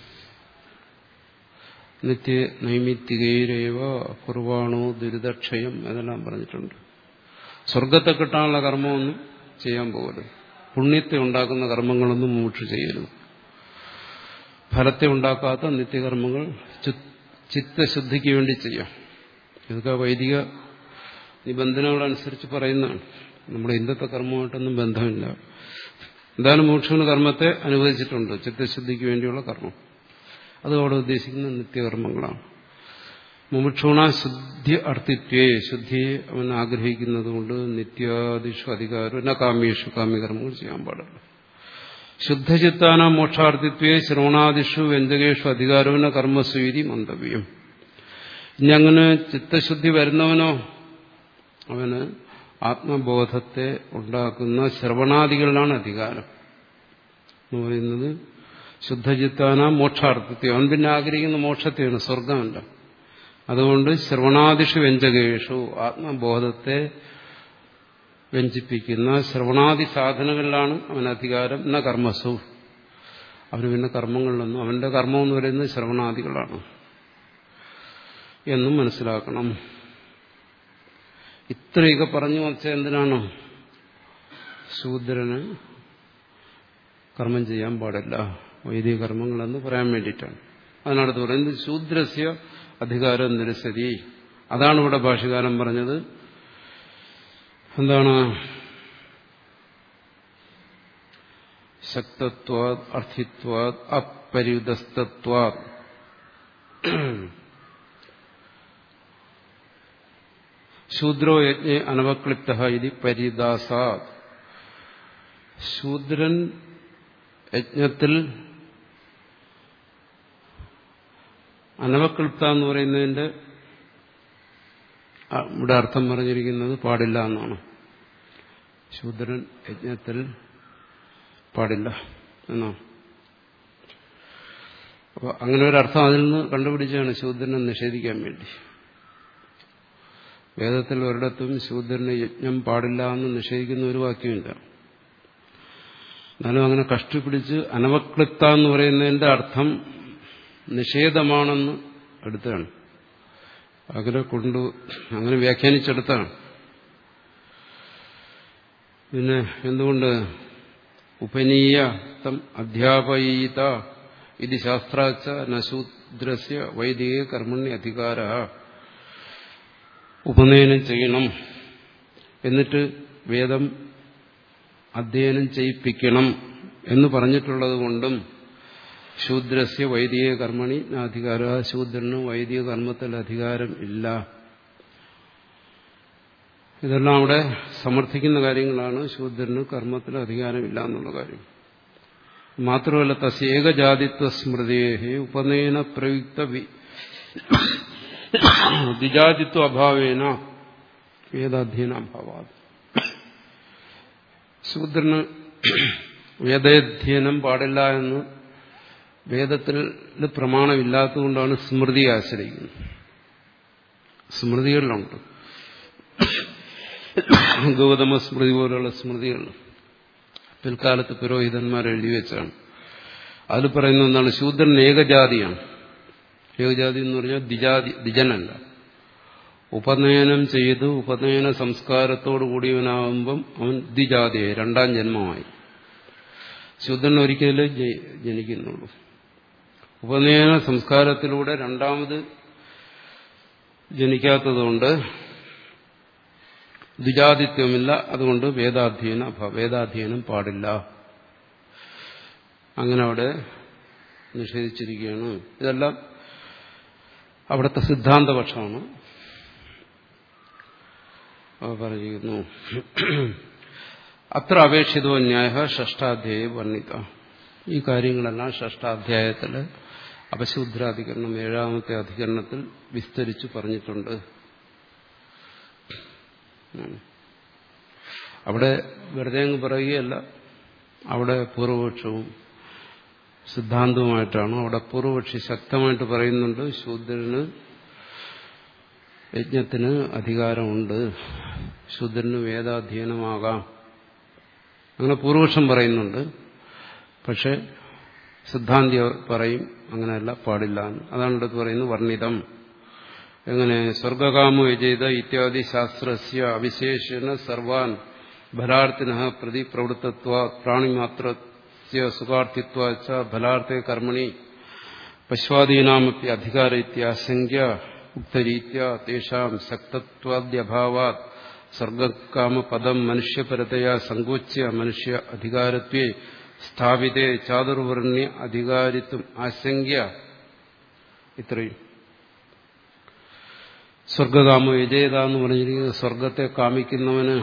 നിത്യ നൈമിത്തികയിലേവ കുർവാണോ ദുരിതക്ഷയം എന്നെല്ലാം പറഞ്ഞിട്ടുണ്ട് സ്വർഗത്തെ കിട്ടാനുള്ള കർമ്മമൊന്നും ചെയ്യാൻ പോകരുത് പുണ്യത്തെ ഉണ്ടാക്കുന്ന കർമ്മങ്ങളൊന്നും മൂക്ഷ ചെയ്യരുത് ഫലത്തെ ഉണ്ടാക്കാത്ത നിത്യകർമ്മങ്ങൾ ചിത്തശുദ്ധിക്ക് വേണ്ടി ചെയ്യാം ഇതൊക്കെ വൈദിക നിബന്ധനകളനുസരിച്ച് പറയുന്നതാണ് നമ്മുടെ ഇന്നത്തെ കർമ്മമായിട്ടൊന്നും ബന്ധമില്ല എന്തായാലും മോക്ഷന് കർമ്മത്തെ അനുവദിച്ചിട്ടുണ്ട് ചിത്തശുദ്ധിക്ക് വേണ്ടിയുള്ള കർമ്മം അത് അവിടെ ഉദ്ദേശിക്കുന്ന നിത്യകർമ്മങ്ങളാണ് മുമുക്ഷൂണ ശുദ്ധി അർത്ഥിത്വേ ശുദ്ധിയെ അവൻ ആഗ്രഹിക്കുന്നത് കൊണ്ട് നിത്യാദിഷു അധികാരം എന്ന കാമ്യേഷു കാമ്യകർമ്മങ്ങൾ ചെയ്യാൻ പാടില്ല ശുദ്ധചിത്താന മോക്ഷാർത്ഥിത്വേ ശ്രവണാദിഷു വ്യഞ്ജകേഷു അധികാരവന കർമ്മസ്വീതി മന്തവ്യം ഇനി അങ്ങനെ ചിത്തശുദ്ധി വരുന്നവനോ അവന് ആത്മബോധത്തെ ഉണ്ടാക്കുന്ന ശ്രവണാദികളിലാണ് അധികാരം എന്ന് പറയുന്നത് ശുദ്ധചിത്താന മോക്ഷാർത്ഥത്തെ അവൻ പിന്നെ ആഗ്രഹിക്കുന്ന മോക്ഷത്തെയാണ് സ്വർഗമല്ല അതുകൊണ്ട് ശ്രവണാദിഷു വ്യഞ്ജകേഷു ആത്മബോധത്തെ വ്യഞ്ചിപ്പിക്കുന്ന ശ്രവണാദി സാധനങ്ങളിലാണ് അവൻ അധികാരം എന്ന കർമ്മസു അവന് പിന്നെ കർമ്മങ്ങളിലൊന്നും അവന്റെ കർമ്മം എന്ന് പറയുന്നത് ശ്രവണാദികളാണ് എന്നും മനസ്സിലാക്കണം ഇത്രയൊക്കെ പറഞ്ഞു വച്ച എന്തിനാണ് ശൂദ്രന് കർമ്മം ചെയ്യാൻ പാടില്ല വൈദിക കർമ്മങ്ങളെന്ന് പറയാൻ വേണ്ടിയിട്ടാണ് അതിനടുത്ത് പറയുന്നത് ശൂദ്രസ്യ അധികാരം നിരസതി അതാണ് ഇവിടെ ഭാഷകാരൻ പറഞ്ഞത് എന്താണ് ശക്തത്വാത് അർത്ഥിത്വാത് അപരിതസ്തത്വാത് ശൂദ്രോ യജ്ഞ അനവക്ലിപ്ത ഇത് പരിദാസാത് ശൂദ്രൻ യജ്ഞത്തിൽ അനവക്ലിപ്ത എന്ന് പറയുന്നതിന്റെ ഇവിടെ അർത്ഥം പറഞ്ഞിരിക്കുന്നത് പാടില്ല എന്നാണ് ശൂദ്രൻ യജ്ഞത്തിൽ പാടില്ല എന്നാണ് അപ്പോൾ അങ്ങനെ ഒരു അർത്ഥം അതിൽ നിന്ന് കണ്ടുപിടിച്ചാണ് ശൂദ്രനെ നിഷേധിക്കാൻ വേണ്ടി വേദത്തിൽ ഒരിടത്തും ശൂദ്രന് യജ്ഞം പാടില്ല എന്ന് നിഷേധിക്കുന്ന ഒരു വാക്യമില്ല എന്നാലും അങ്ങനെ കഷ്ടിപ്പിടിച്ച് അനവക്ലിപ്ത എന്ന് പറയുന്നതിന്റെ അർത്ഥം നിഷേധമാണെന്ന് എടുത്താണ് അങ്ങനെ കൊണ്ടു അങ്ങനെ വ്യാഖ്യാനിച്ചെടുത്താണ് പിന്നെ എന്തുകൊണ്ട് ഉപനീയ തം അധ്യാപയീത ഇത് ശാസ്ത്രാച്ച നശൂദ്രസ്യ വൈദിക കർമ്മണ്യ അധികാര ഉപനയനം ചെയ്യണം എന്നിട്ട് വേദം അധ്യയനം ചെയ്യിപ്പിക്കണം എന്ന് പറഞ്ഞിട്ടുള്ളത് കൊണ്ടും ശൂദ്രസ്യ വൈദിക കർമ്മണി അധികാര ശൂദ്രന് വൈദിക കർമ്മത്തിൽ അധികാരം ഇല്ല ഇതെല്ലാം അവിടെ സമർത്ഥിക്കുന്ന കാര്യങ്ങളാണ് ശൂദ്രന് കർമ്മത്തിൽ അധികാരമില്ല എന്നുള്ള കാര്യം മാത്രമല്ല തസ്യേകജാതിത്വ സ്മൃതിയെ ഉപനയന പ്രയുക്ത ദ്വിജാതിത്വ അഭാവേന വേദാധ്യയന അഭാവാത് ശൂദ്രന് വേദാധ്യയനം പാടില്ല എന്ന് വേദത്തിൽ പ്രമാണമില്ലാത്തതുകൊണ്ടാണ് സ്മൃതി ആശ്രയിക്കുന്നത് സ്മൃതികളിലുണ്ട് ഗൗതമ സ്മൃതി പോലുള്ള സ്മൃതികൾ പിൽക്കാലത്ത് പുരോഹിതന്മാർ എഴുതി വെച്ചാണ് അതിൽ പറയുന്ന എന്താണ് ശൂദ്രൻ ഏകജാതിയാണ് ഏകജാതി എന്ന് പറഞ്ഞാൽ ദ്വിജാതി ദ്വിജനല്ല ഉപനയനം ചെയ്ത് ഉപനയന സംസ്കാരത്തോടു കൂടിയവനാകുമ്പം അവൻ ദ്വിജാതിയായി രണ്ടാം ജന്മമായി ശൂദ്രൻ ഒരിക്കലേ ജനിക്കുന്നുള്ളൂ ഉപനയന സംസ്കാരത്തിലൂടെ രണ്ടാമത് ജനിക്കാത്തതുകൊണ്ട് ദ്വിജാതിത്വമില്ല അതുകൊണ്ട് വേദാധ്യയന വേദാധ്യയനം പാടില്ല അങ്ങനെ അവിടെ നിഷേധിച്ചിരിക്കുകയാണ് ഇതെല്ലാം അവിടുത്തെ സിദ്ധാന്തപക്ഷമാണ് പറഞ്ഞിരിക്കുന്നു അത്ര അപേക്ഷിതോ ന്യായ ഷഷ്ടാധ്യായ വർണ്ണിത ഈ കാര്യങ്ങളെല്ലാം ഷഷ്ടാധ്യായത്തിൽ അപശൂദ്രാധികരണം ഏഴാമത്തെ അധികരണത്തിൽ വിസ്തരിച്ചു പറഞ്ഞിട്ടുണ്ട് അവിടെ വെറുതെ അങ്ങ് പറയുകയല്ല അവിടെ പൂർവപക്ഷവും സിദ്ധാന്തവുമായിട്ടാണ് അവിടെ പൂർവപക്ഷി ശക്തമായിട്ട് പറയുന്നുണ്ട് ശൂദ്രന് യജ്ഞത്തിന് അധികാരമുണ്ട് ശൂദ്രന് വേദാധ്യയനമാകാം അങ്ങനെ പൂർവപക്ഷം പറയുന്നുണ്ട് പക്ഷെ സിദ്ധാന്തി പറയും അങ്ങനെയല്ല പാടില്ല അതാണ് അടുത്ത് പറയുന്നത് വർണ്ണിതം എങ്ങനെ സ്വർഗകാമോ വിജയിത ഇത്യാദി ശാസ്ത്രസ്യ അവിശേഷന സർവാൻ ഫലാർത്ഥിന പ്രതി പ്രവൃത്തത്വ പ്രാണിമാത്ര സുഖാർത്ഥിത്വ ഫലാർത്ഥേ കർമ്മണി പശ്വാദീനാമപ്പി അധികാര ഇത്യാശങ്ക്യ ഉക്തരീത്യ തേഷാം ശക്തത്വാദ്യഭാവാത് സ്വർഗകാമപദം മനുഷ്യപരതയാ സങ്കോച്യ മനുഷ്യ അധികാരത്വേ സ്ഥാപിതേ ചാതുർവർണ്ണ്യ അധികാരിത്വം ആശങ്ക്യ ഇത്രയും സ്വർഗകാമ വിജയത എന്ന് പറഞ്ഞിരിക്കുന്നത് സ്വർഗത്തെ കാമിക്കുന്നവന്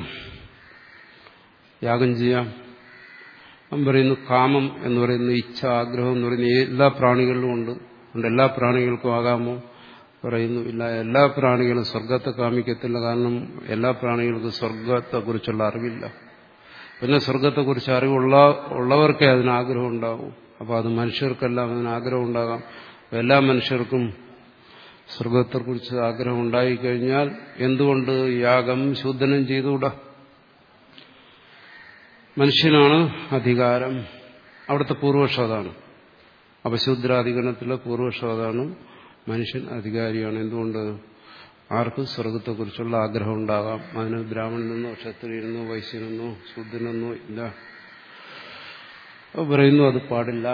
യാഗം ചെയ്യാം അവൻ പറയുന്നു കാമം എന്ന് പറയുന്ന ഇച്ഛ ആഗ്രഹം എന്ന് പറയുന്ന എല്ലാ പ്രാണികളിലും ഉണ്ട് അതുകൊണ്ട് എല്ലാ പ്രാണികൾക്കും ആകാമോ പറയുന്നു ഇല്ല എല്ലാ പ്രാണികളും സ്വർഗത്തെ കാമിക്കത്തില്ല കാരണം എല്ലാ പ്രാണികൾക്കും സ്വർഗത്തെക്കുറിച്ചുള്ള അറിവില്ല പിന്നെ സ്വർഗത്തെക്കുറിച്ച് അറിവുള്ള ഉള്ളവർക്കേ അതിന് ആഗ്രഹം ഉണ്ടാവും അപ്പോൾ അത് മനുഷ്യർക്കെല്ലാം അതിന് ആഗ്രഹം ഉണ്ടാകാം എല്ലാ മനുഷ്യർക്കും സ്വർഗത്തെക്കുറിച്ച് ആഗ്രഹം ഉണ്ടായിക്കഴിഞ്ഞാൽ എന്തുകൊണ്ട് യാഗം ശൂദ്ധനം ചെയ്തുകൂടാ മനുഷ്യനാണ് അധികാരം അവിടുത്തെ പൂർവപക്ഷം അതാണ് അപശൂദ്രാധികരണത്തിലെ പൂർവപക്ഷം അതാണ് മനുഷ്യൻ അധികാരിയാണ് എന്തുകൊണ്ട് ആർക്കും സ്വർഗത്തെക്കുറിച്ചുള്ള ആഗ്രഹം ഉണ്ടാകാം അതിന് ബ്രാഹ്മണനെന്നോ ക്ഷത്രിയനെന്നോ വൈശ്യനെന്നോ ശൂദ്രനെന്നോ ഇല്ല പറയുന്നു അത് പാടില്ല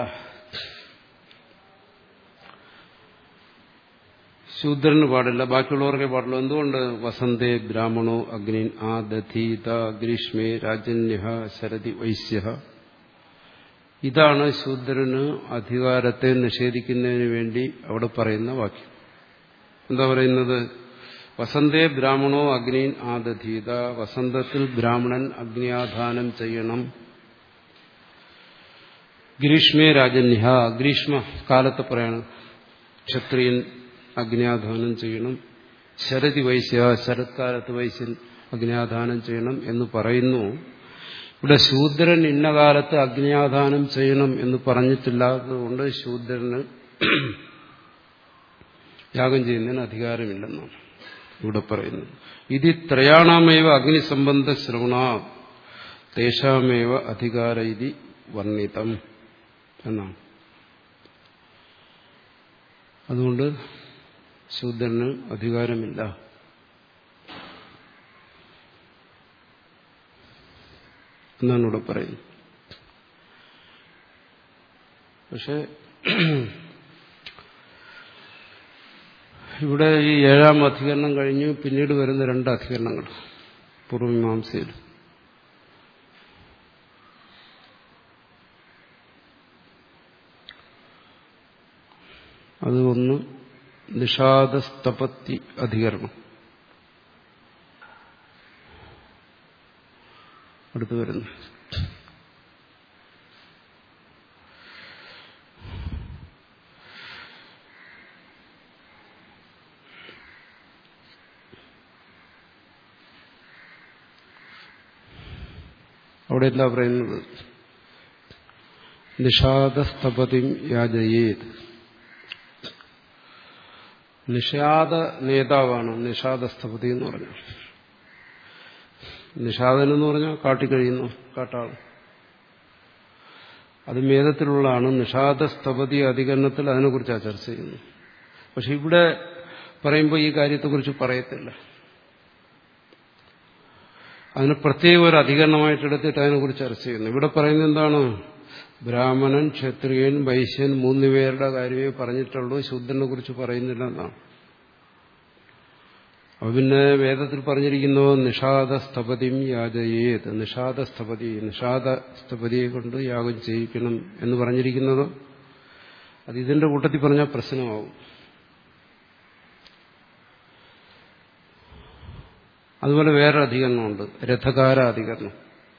ശൂദ്രന് പാടില്ല ബാക്കിയുള്ളവർക്കേ പാടുള്ളൂ എന്തുകൊണ്ട് വസന്തേ ബ്രാഹ്മണോ അഗ്നി ആ ദധീത ഗ്രീഷ്മേ രാജന്യ ശരതി വൈശ്യ ഇതാണ് ശൂദ്രന് അധികാരത്തെ നിഷേധിക്കുന്നതിന് വേണ്ടി അവിടെ പറയുന്ന വാക്യം എന്താ പറയുന്നത് വസന്തേ ബ്രാഹ്മണോ അഗ്നീൻ ആദധീത വസന്തത്തിൽ ബ്രാഹ്മണൻ അഗ്നിയാധാനം ചെയ്യണം ഗ്രീഷ്മേ രാജന്യ ഗ്രീഷ്മ കാലത്ത് പറയണം ക്ഷത്രിയൻ അഗ്നിയാധാനം ചെയ്യണം ശരതി വൈശ്യ ശരത്കാലത്ത് വൈശ്യൻ അഗ്നിയാധാനം ചെയ്യണം എന്ന് പറയുന്നു ഇവിടെ ശൂദ്രൻ ഇന്ന കാലത്ത് അഗ്നിയാധാനം ചെയ്യണം എന്ന് പറഞ്ഞിട്ടില്ലാത്തതുകൊണ്ട് ശൂദ്രന് യാഗം ചെയ്യുന്നതിന് അധികാരമില്ലെന്നാണ് ഇവിടെ പറയുന്നത് ഇത് ത്രയാണമേവ അഗ്നിസംബന്ധ ശ്രവണ തേഷാമേവ അധികാര ഇതി വർണ്ണിതം എന്നാണ് അതുകൊണ്ട് ശൂദ്രന് അധികാരമില്ല എന്നാണ് ഇവിടെ പറയുന്നത് പക്ഷെ ഇവിടെ ഈ ഏഴാം അധികരണം കഴിഞ്ഞ് പിന്നീട് വരുന്ന രണ്ട് അധികരണങ്ങൾ പൂർവമീമാംസയിൽ അത് ഒന്ന് നിഷാദസ്തപത്തി അധികരണം അടുത്ത് വരുന്നു അവിടെ എന്താ പറയുന്നത് നിഷാദസ്തപതി യാജയേത് നിഷാദ നേതാവാണ് നിഷാദസ്ഥപതി എന്ന് പറഞ്ഞു നിഷാദൻ എന്ന് പറഞ്ഞാൽ കാട്ടിക്കഴിയുന്നു കാട്ടാൾ അത് മേധത്തിലുള്ളതാണ് നിഷാദസ്ഥപതി അധികരണത്തിൽ അതിനെക്കുറിച്ചാണ് ചർച്ച ചെയ്യുന്നത് പക്ഷെ ഇവിടെ പറയുമ്പോൾ ഈ കാര്യത്തെക്കുറിച്ച് പറയത്തില്ല അതിന് പ്രത്യേക ഒരു അധികരണമായിട്ട് എടുത്തിട്ട് അതിനെക്കുറിച്ച് ചർച്ച ചെയ്യുന്നു ഇവിടെ പറയുന്നത് എന്താണ് ബ്രാഹ്മണൻ ക്ഷത്രിയൻ വൈശ്യൻ മൂന്ന് പേരുടെ കാര്യമേ പറഞ്ഞിട്ടുള്ളൂ ശൂദ്രനെ കുറിച്ച് പറയുന്നില്ല എന്നാണ് അപ്പൊ പിന്നെ വേദത്തിൽ പറഞ്ഞിരിക്കുന്നു നിഷാദ സ്ഥപതിയും യാചയേത് നിഷാദ സ്ഥപതി നിഷാദ സ്ഥപതിയെ കൊണ്ട് യാഗം ചെയ്യിക്കണം എന്ന് പറഞ്ഞിരിക്കുന്നത് അത് ഇതിന്റെ കൂട്ടത്തിൽ പറഞ്ഞാൽ പ്രശ്നമാവും അതുപോലെ വേറെ അധികരണമുണ്ട് രഥകാര അധികരണം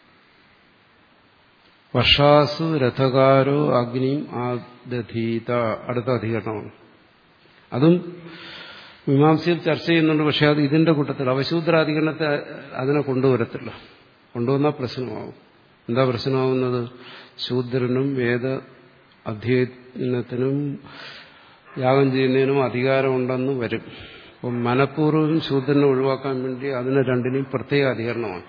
വർഷാസു രഥകാരോ അഗ്നിയും ആദധീത അടുത്ത അധികരണമാണ് അതും മീമാംസയിൽ ചർച്ച ചെയ്യുന്നുണ്ട് പക്ഷെ അത് ഇതിന്റെ കൂട്ടത്തിൽ അവശൂദ്രാധികരണത്തെ അതിനെ കൊണ്ടുവരത്തില്ല കൊണ്ടുവന്നാൽ പ്രശ്നമാവും എന്താ പ്രശ്നമാവുന്നത് ശൂദ്രനും വേദ അധ്യയനത്തിനും യാഗം ചെയ്യുന്നതിനും അധികാരമുണ്ടെന്ന് വരും അപ്പം മനഃപൂർവ്വം ശൂദ്രനെ ഒഴിവാക്കാൻ വേണ്ടി അതിന് രണ്ടിനും പ്രത്യേക അധികരണമാണ്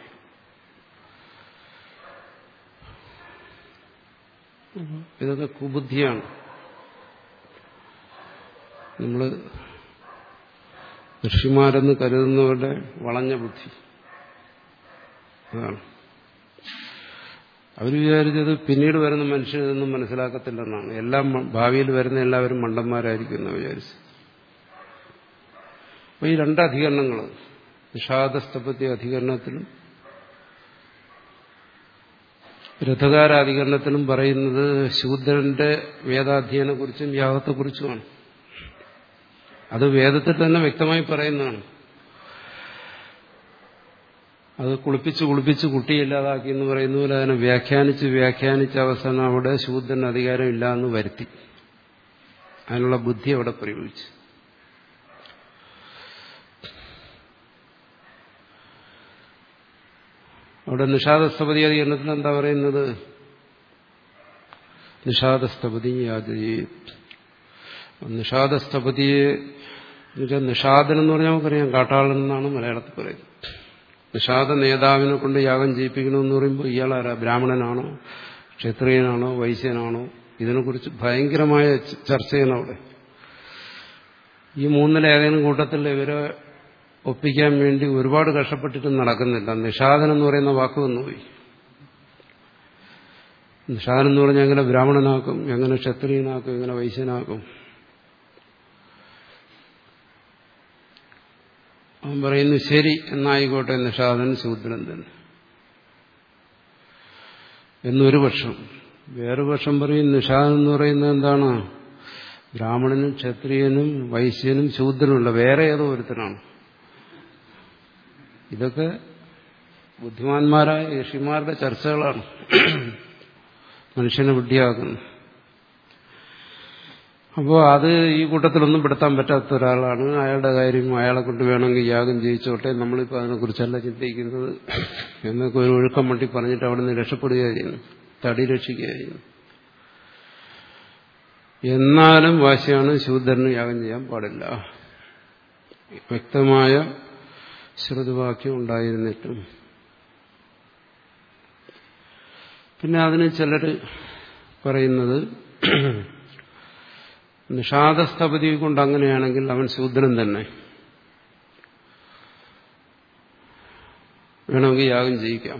ഇതൊക്കെ കുബുദ്ധിയാണ് നമ്മൾ ഋഷിമാരെന്ന് കരുതുന്നവരുടെ വളഞ്ഞ ബുദ്ധി അതാണ് അവർ വിചാരിച്ചത് പിന്നീട് വരുന്ന മനുഷ്യരൊന്നും മനസ്സിലാക്കത്തില്ലെന്നാണ് എല്ലാം ഭാവിയിൽ വരുന്ന എല്ലാവരും മണ്ടന്മാരായിരിക്കും എന്ന് വിചാരിച്ചു അപ്പൊ ഈ രണ്ട് അധികരണങ്ങൾ നിഷാദസ്തപത്തി അധികരണത്തിലും രഥകാരാധികരണത്തിലും പറയുന്നത് ശൂദ്രന്റെ വേദാധ്യയനെക്കുറിച്ചും യാഗത്തെക്കുറിച്ചുമാണ് അത് വേദത്തിൽ തന്നെ വ്യക്തമായി പറയുന്നതാണ് അത് കുളിപ്പിച്ച് കുളിപ്പിച്ച് കുട്ടിയില്ലാതാക്കി എന്ന് പറയുന്ന പോലെ അതിനെ വ്യാഖ്യാനിച്ച് വ്യാഖ്യാനിച്ച് അവസാനം അവിടെ ശൂദ്രന് അധികാരമില്ല എന്ന് വരുത്തി അതിനുള്ള ബുദ്ധി അവിടെ പ്രയോഗിച്ചു അവിടെ നിഷാദസ്ഥപതി അധികരണത്തിൽ എന്താ പറയുന്നത് നിഷാദസ്ഥപതി യാചയെ നിഷാദസ്ഥപതിയെ എന്നുവെച്ചാൽ നിഷാദൻ എന്ന് പറഞ്ഞാൽ നമുക്കറിയാം കാട്ടാളൻ എന്നാണ് മലയാളത്തിൽ പറയുന്നത് നിഷാദ നേതാവിനെ കൊണ്ട് യാഗം ചെയ്യിപ്പിക്കണമെന്ന് പറയുമ്പോൾ ഇയാളാരാ ബ്രാഹ്മണനാണോ ക്ഷത്രിയനാണോ വൈശ്യനാണോ ഇതിനെക്കുറിച്ച് ഭയങ്കരമായ ചർച്ചയാണ് അവിടെ ഈ മൂന്നിലെ ഏതെങ്കിലും കൂട്ടത്തിൽ ഇവരെ ഒപ്പിക്കാൻ വേണ്ടി ഒരുപാട് കഷ്ടപ്പെട്ടിട്ട് നടക്കുന്നില്ല നിഷാദനം എന്ന് പറയുന്ന വാക്ക് വന്നുപോയി നിഷാദനം എന്ന് പറഞ്ഞാൽ എങ്ങനെ ബ്രാഹ്മണനാക്കും എങ്ങനെ ക്ഷത്രിയനാക്കും എങ്ങനെ വൈശ്യനാക്കും അവൻ പറയുന്നു ശരി എന്നായിക്കോട്ടെ നിഷാദൻ ശൂദ്രൻ തന്നെ എന്നൊരു പക്ഷം വേറൊരു പക്ഷം പറയും നിഷാദൻ എന്ന് പറയുന്നത് എന്താണ് ബ്രാഹ്മണനും ക്ഷത്രിയനും വൈശ്യനും ശൂദ്രനുമല്ല വേറെ ഏതോ ഒരുത്തനാണ് ഇതൊക്കെ ബുദ്ധിമാന്മാരായ ഋഷിമാരുടെ ചർച്ചകളാണ് മനുഷ്യനെ വിഡ്ഢിയാക്കുന്നു അപ്പോൾ അത് ഈ കൂട്ടത്തിലൊന്നും പെടുത്താൻ പറ്റാത്ത ഒരാളാണ് അയാളുടെ കാര്യം അയാളെ കൊണ്ട് വേണമെങ്കിൽ യാഗം ചെയ്യിച്ചോട്ടെ നമ്മളിപ്പോൾ അതിനെക്കുറിച്ചല്ല ചിന്തിക്കുന്നത് എന്നൊക്കെ ഒരു ഒഴുക്കം വണ്ടി പറഞ്ഞിട്ട് അവിടെ നിന്ന് രക്ഷപ്പെടുകയാണ് ചെയ്യുന്നു തടി രക്ഷിക്കുകയാണ് ചെയ്യുന്നു എന്നാലും വാശിയാണ് ശൂദ്രന് യാഗം ചെയ്യാൻ പാടില്ല വ്യക്തമായ ശ്രുതിവാക്യം ഉണ്ടായിരുന്നിട്ടും പിന്നെ അതിന് ചിലർ പറയുന്നത് നിഷാദസ്ഥപതി കൊണ്ട് അങ്ങനെയാണെങ്കിൽ അവൻ ശൂദ്രൻ തന്നെ വേണമെങ്കിൽ യാഗം ചെയ്യിക്കാം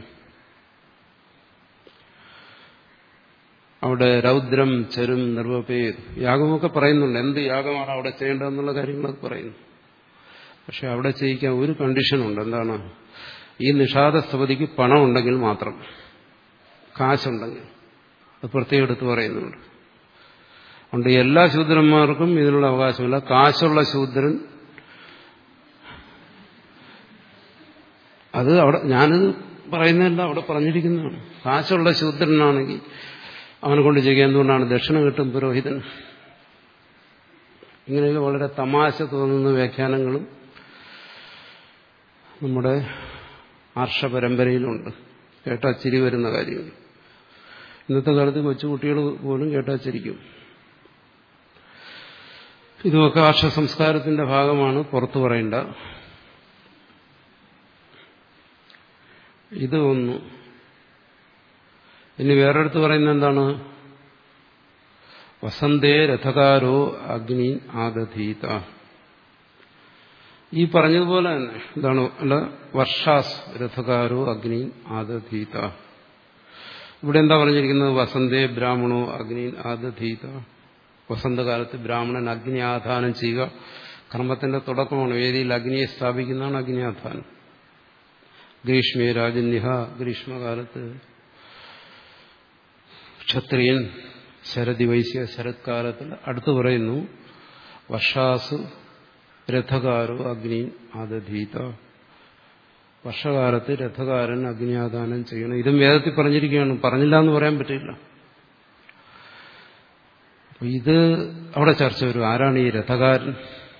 അവിടെ രൗദ്രം ചരും നിർവപേത് യാഗമൊക്കെ പറയുന്നുണ്ട് എന്ത് യാഗമാണ് അവിടെ ചെയ്യേണ്ടതെന്നുള്ള കാര്യങ്ങളൊക്കെ പറയുന്നു പക്ഷെ അവിടെ ചെയ്യിക്കാൻ ഒരു കണ്ടീഷനുണ്ട് എന്താണ് ഈ നിഷാദസ്ഥപതിക്ക് പണം ഉണ്ടെങ്കിൽ മാത്രം കാശുണ്ടെങ്കിൽ അത് പ്രത്യേകം എടുത്ത് പറയുന്നുണ്ട് അതുകൊണ്ട് എല്ലാ ശൂദ്രന്മാർക്കും ഇതിനുള്ള അവകാശമില്ല കാശുള്ള ശൂദ്രൻ അത് അവിടെ ഞാനിത് പറയുന്നതല്ല അവിടെ പറഞ്ഞിരിക്കുന്നതാണ് കാശുള്ള ശൂദ്രനാണെങ്കിൽ അവനെ കൊണ്ട് ചെയ്യുക എന്തുകൊണ്ടാണ് ദക്ഷിണ കിട്ടും പുരോഹിതൻ ഇങ്ങനെയൊക്കെ വളരെ തമാശ തോന്നുന്ന വ്യാഖ്യാനങ്ങളും നമ്മുടെ ആർഷപരമ്പരയിലുണ്ട് കേട്ടാൽ ചിരി വരുന്ന കാര്യങ്ങൾ ഇന്നത്തെ കാലത്ത് കൊച്ചുകുട്ടികൾ പോലും കേട്ടാൽ ചിരിക്കും ഇതുമൊക്കെ ആർഷ സംസ്കാരത്തിന്റെ ഭാഗമാണ് പുറത്തു പറയേണ്ട ഇത് ഒന്ന് ഇനി വേറെടുത്ത് പറയുന്നത് എന്താണ് വസന്തേ രഥകാരോ അഗ്നി ആദധീത ഈ പറഞ്ഞതുപോലെ തന്നെ എന്താണ് അല്ല വർഷാസ് രഥകാരോ അഗ്നി ആദധീത ഇവിടെ എന്താ പറഞ്ഞിരിക്കുന്നത് വസന്തേ ബ്രാഹ്മണോ അഗ്നി ആദധീത വസന്തകാലത്ത് ബ്രാഹ്മണൻ അഗ്നി ആധാനം ചെയ്യുക കർമ്മത്തിന്റെ തുടക്കമാണ് വേദിയിൽ അഗ്നിയെ സ്ഥാപിക്കുന്നതാണ് അഗ്നിയാധാനം ഗ്രീഷ്മേ രാജന്യഹ ഗ്രീഷ്മകാലത്ത് ക്ഷത്രിയൻ ശരതി വൈശ്യ ശരത്കാലത്തിൽ അടുത്ത് പറയുന്നു വർഷാസു രഥകാരോ അഗ്നി ആദധീത വർഷകാലത്ത് രഥകാരൻ അഗ്നിയാദാനം ചെയ്യണം ഇതും വേദത്തിൽ പറഞ്ഞിരിക്കുകയാണ് പറഞ്ഞില്ല എന്ന് പറയാൻ പറ്റില്ല അപ്പൊ ഇത് അവിടെ ചർച്ച വരും ആരാണ് ഈ രഥകാരൻ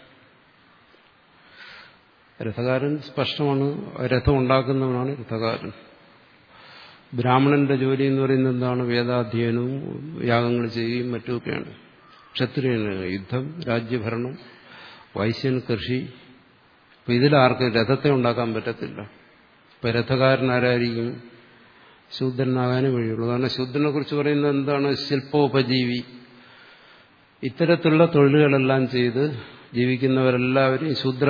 രഥകാരൻ സ്പഷ്ടമാണ് രഥം ഉണ്ടാക്കുന്നവനാണ് രഥകാരൻ ബ്രാഹ്മണന്റെ ജോലി എന്ന് പറയുന്നത് എന്താണ് വേദാധ്യയനവും യാഗങ്ങൾ ചെയ്യുകയും മറ്റുമൊക്കെയാണ് ക്ഷത്രിയന് യുദ്ധം രാജ്യഭരണം വൈശ്യൻ കൃഷി അപ്പൊ ഇതിലാർക്ക് രഥത്തെ ഉണ്ടാക്കാൻ പറ്റത്തില്ല ഇപ്പൊ രഥകാരൻ ആരായിരിക്കും ശൂദ്രനാകാനേ വഴിയുള്ളൂ കാരണം ശൂദ്രനെ കുറിച്ച് പറയുന്നത് എന്താണ് ശില്പോപജീവി ഇത്തരത്തിലുള്ള തൊഴിലുകളെല്ലാം ചെയ്ത് ജീവിക്കുന്നവരെല്ലാവരും ശൂദ്ര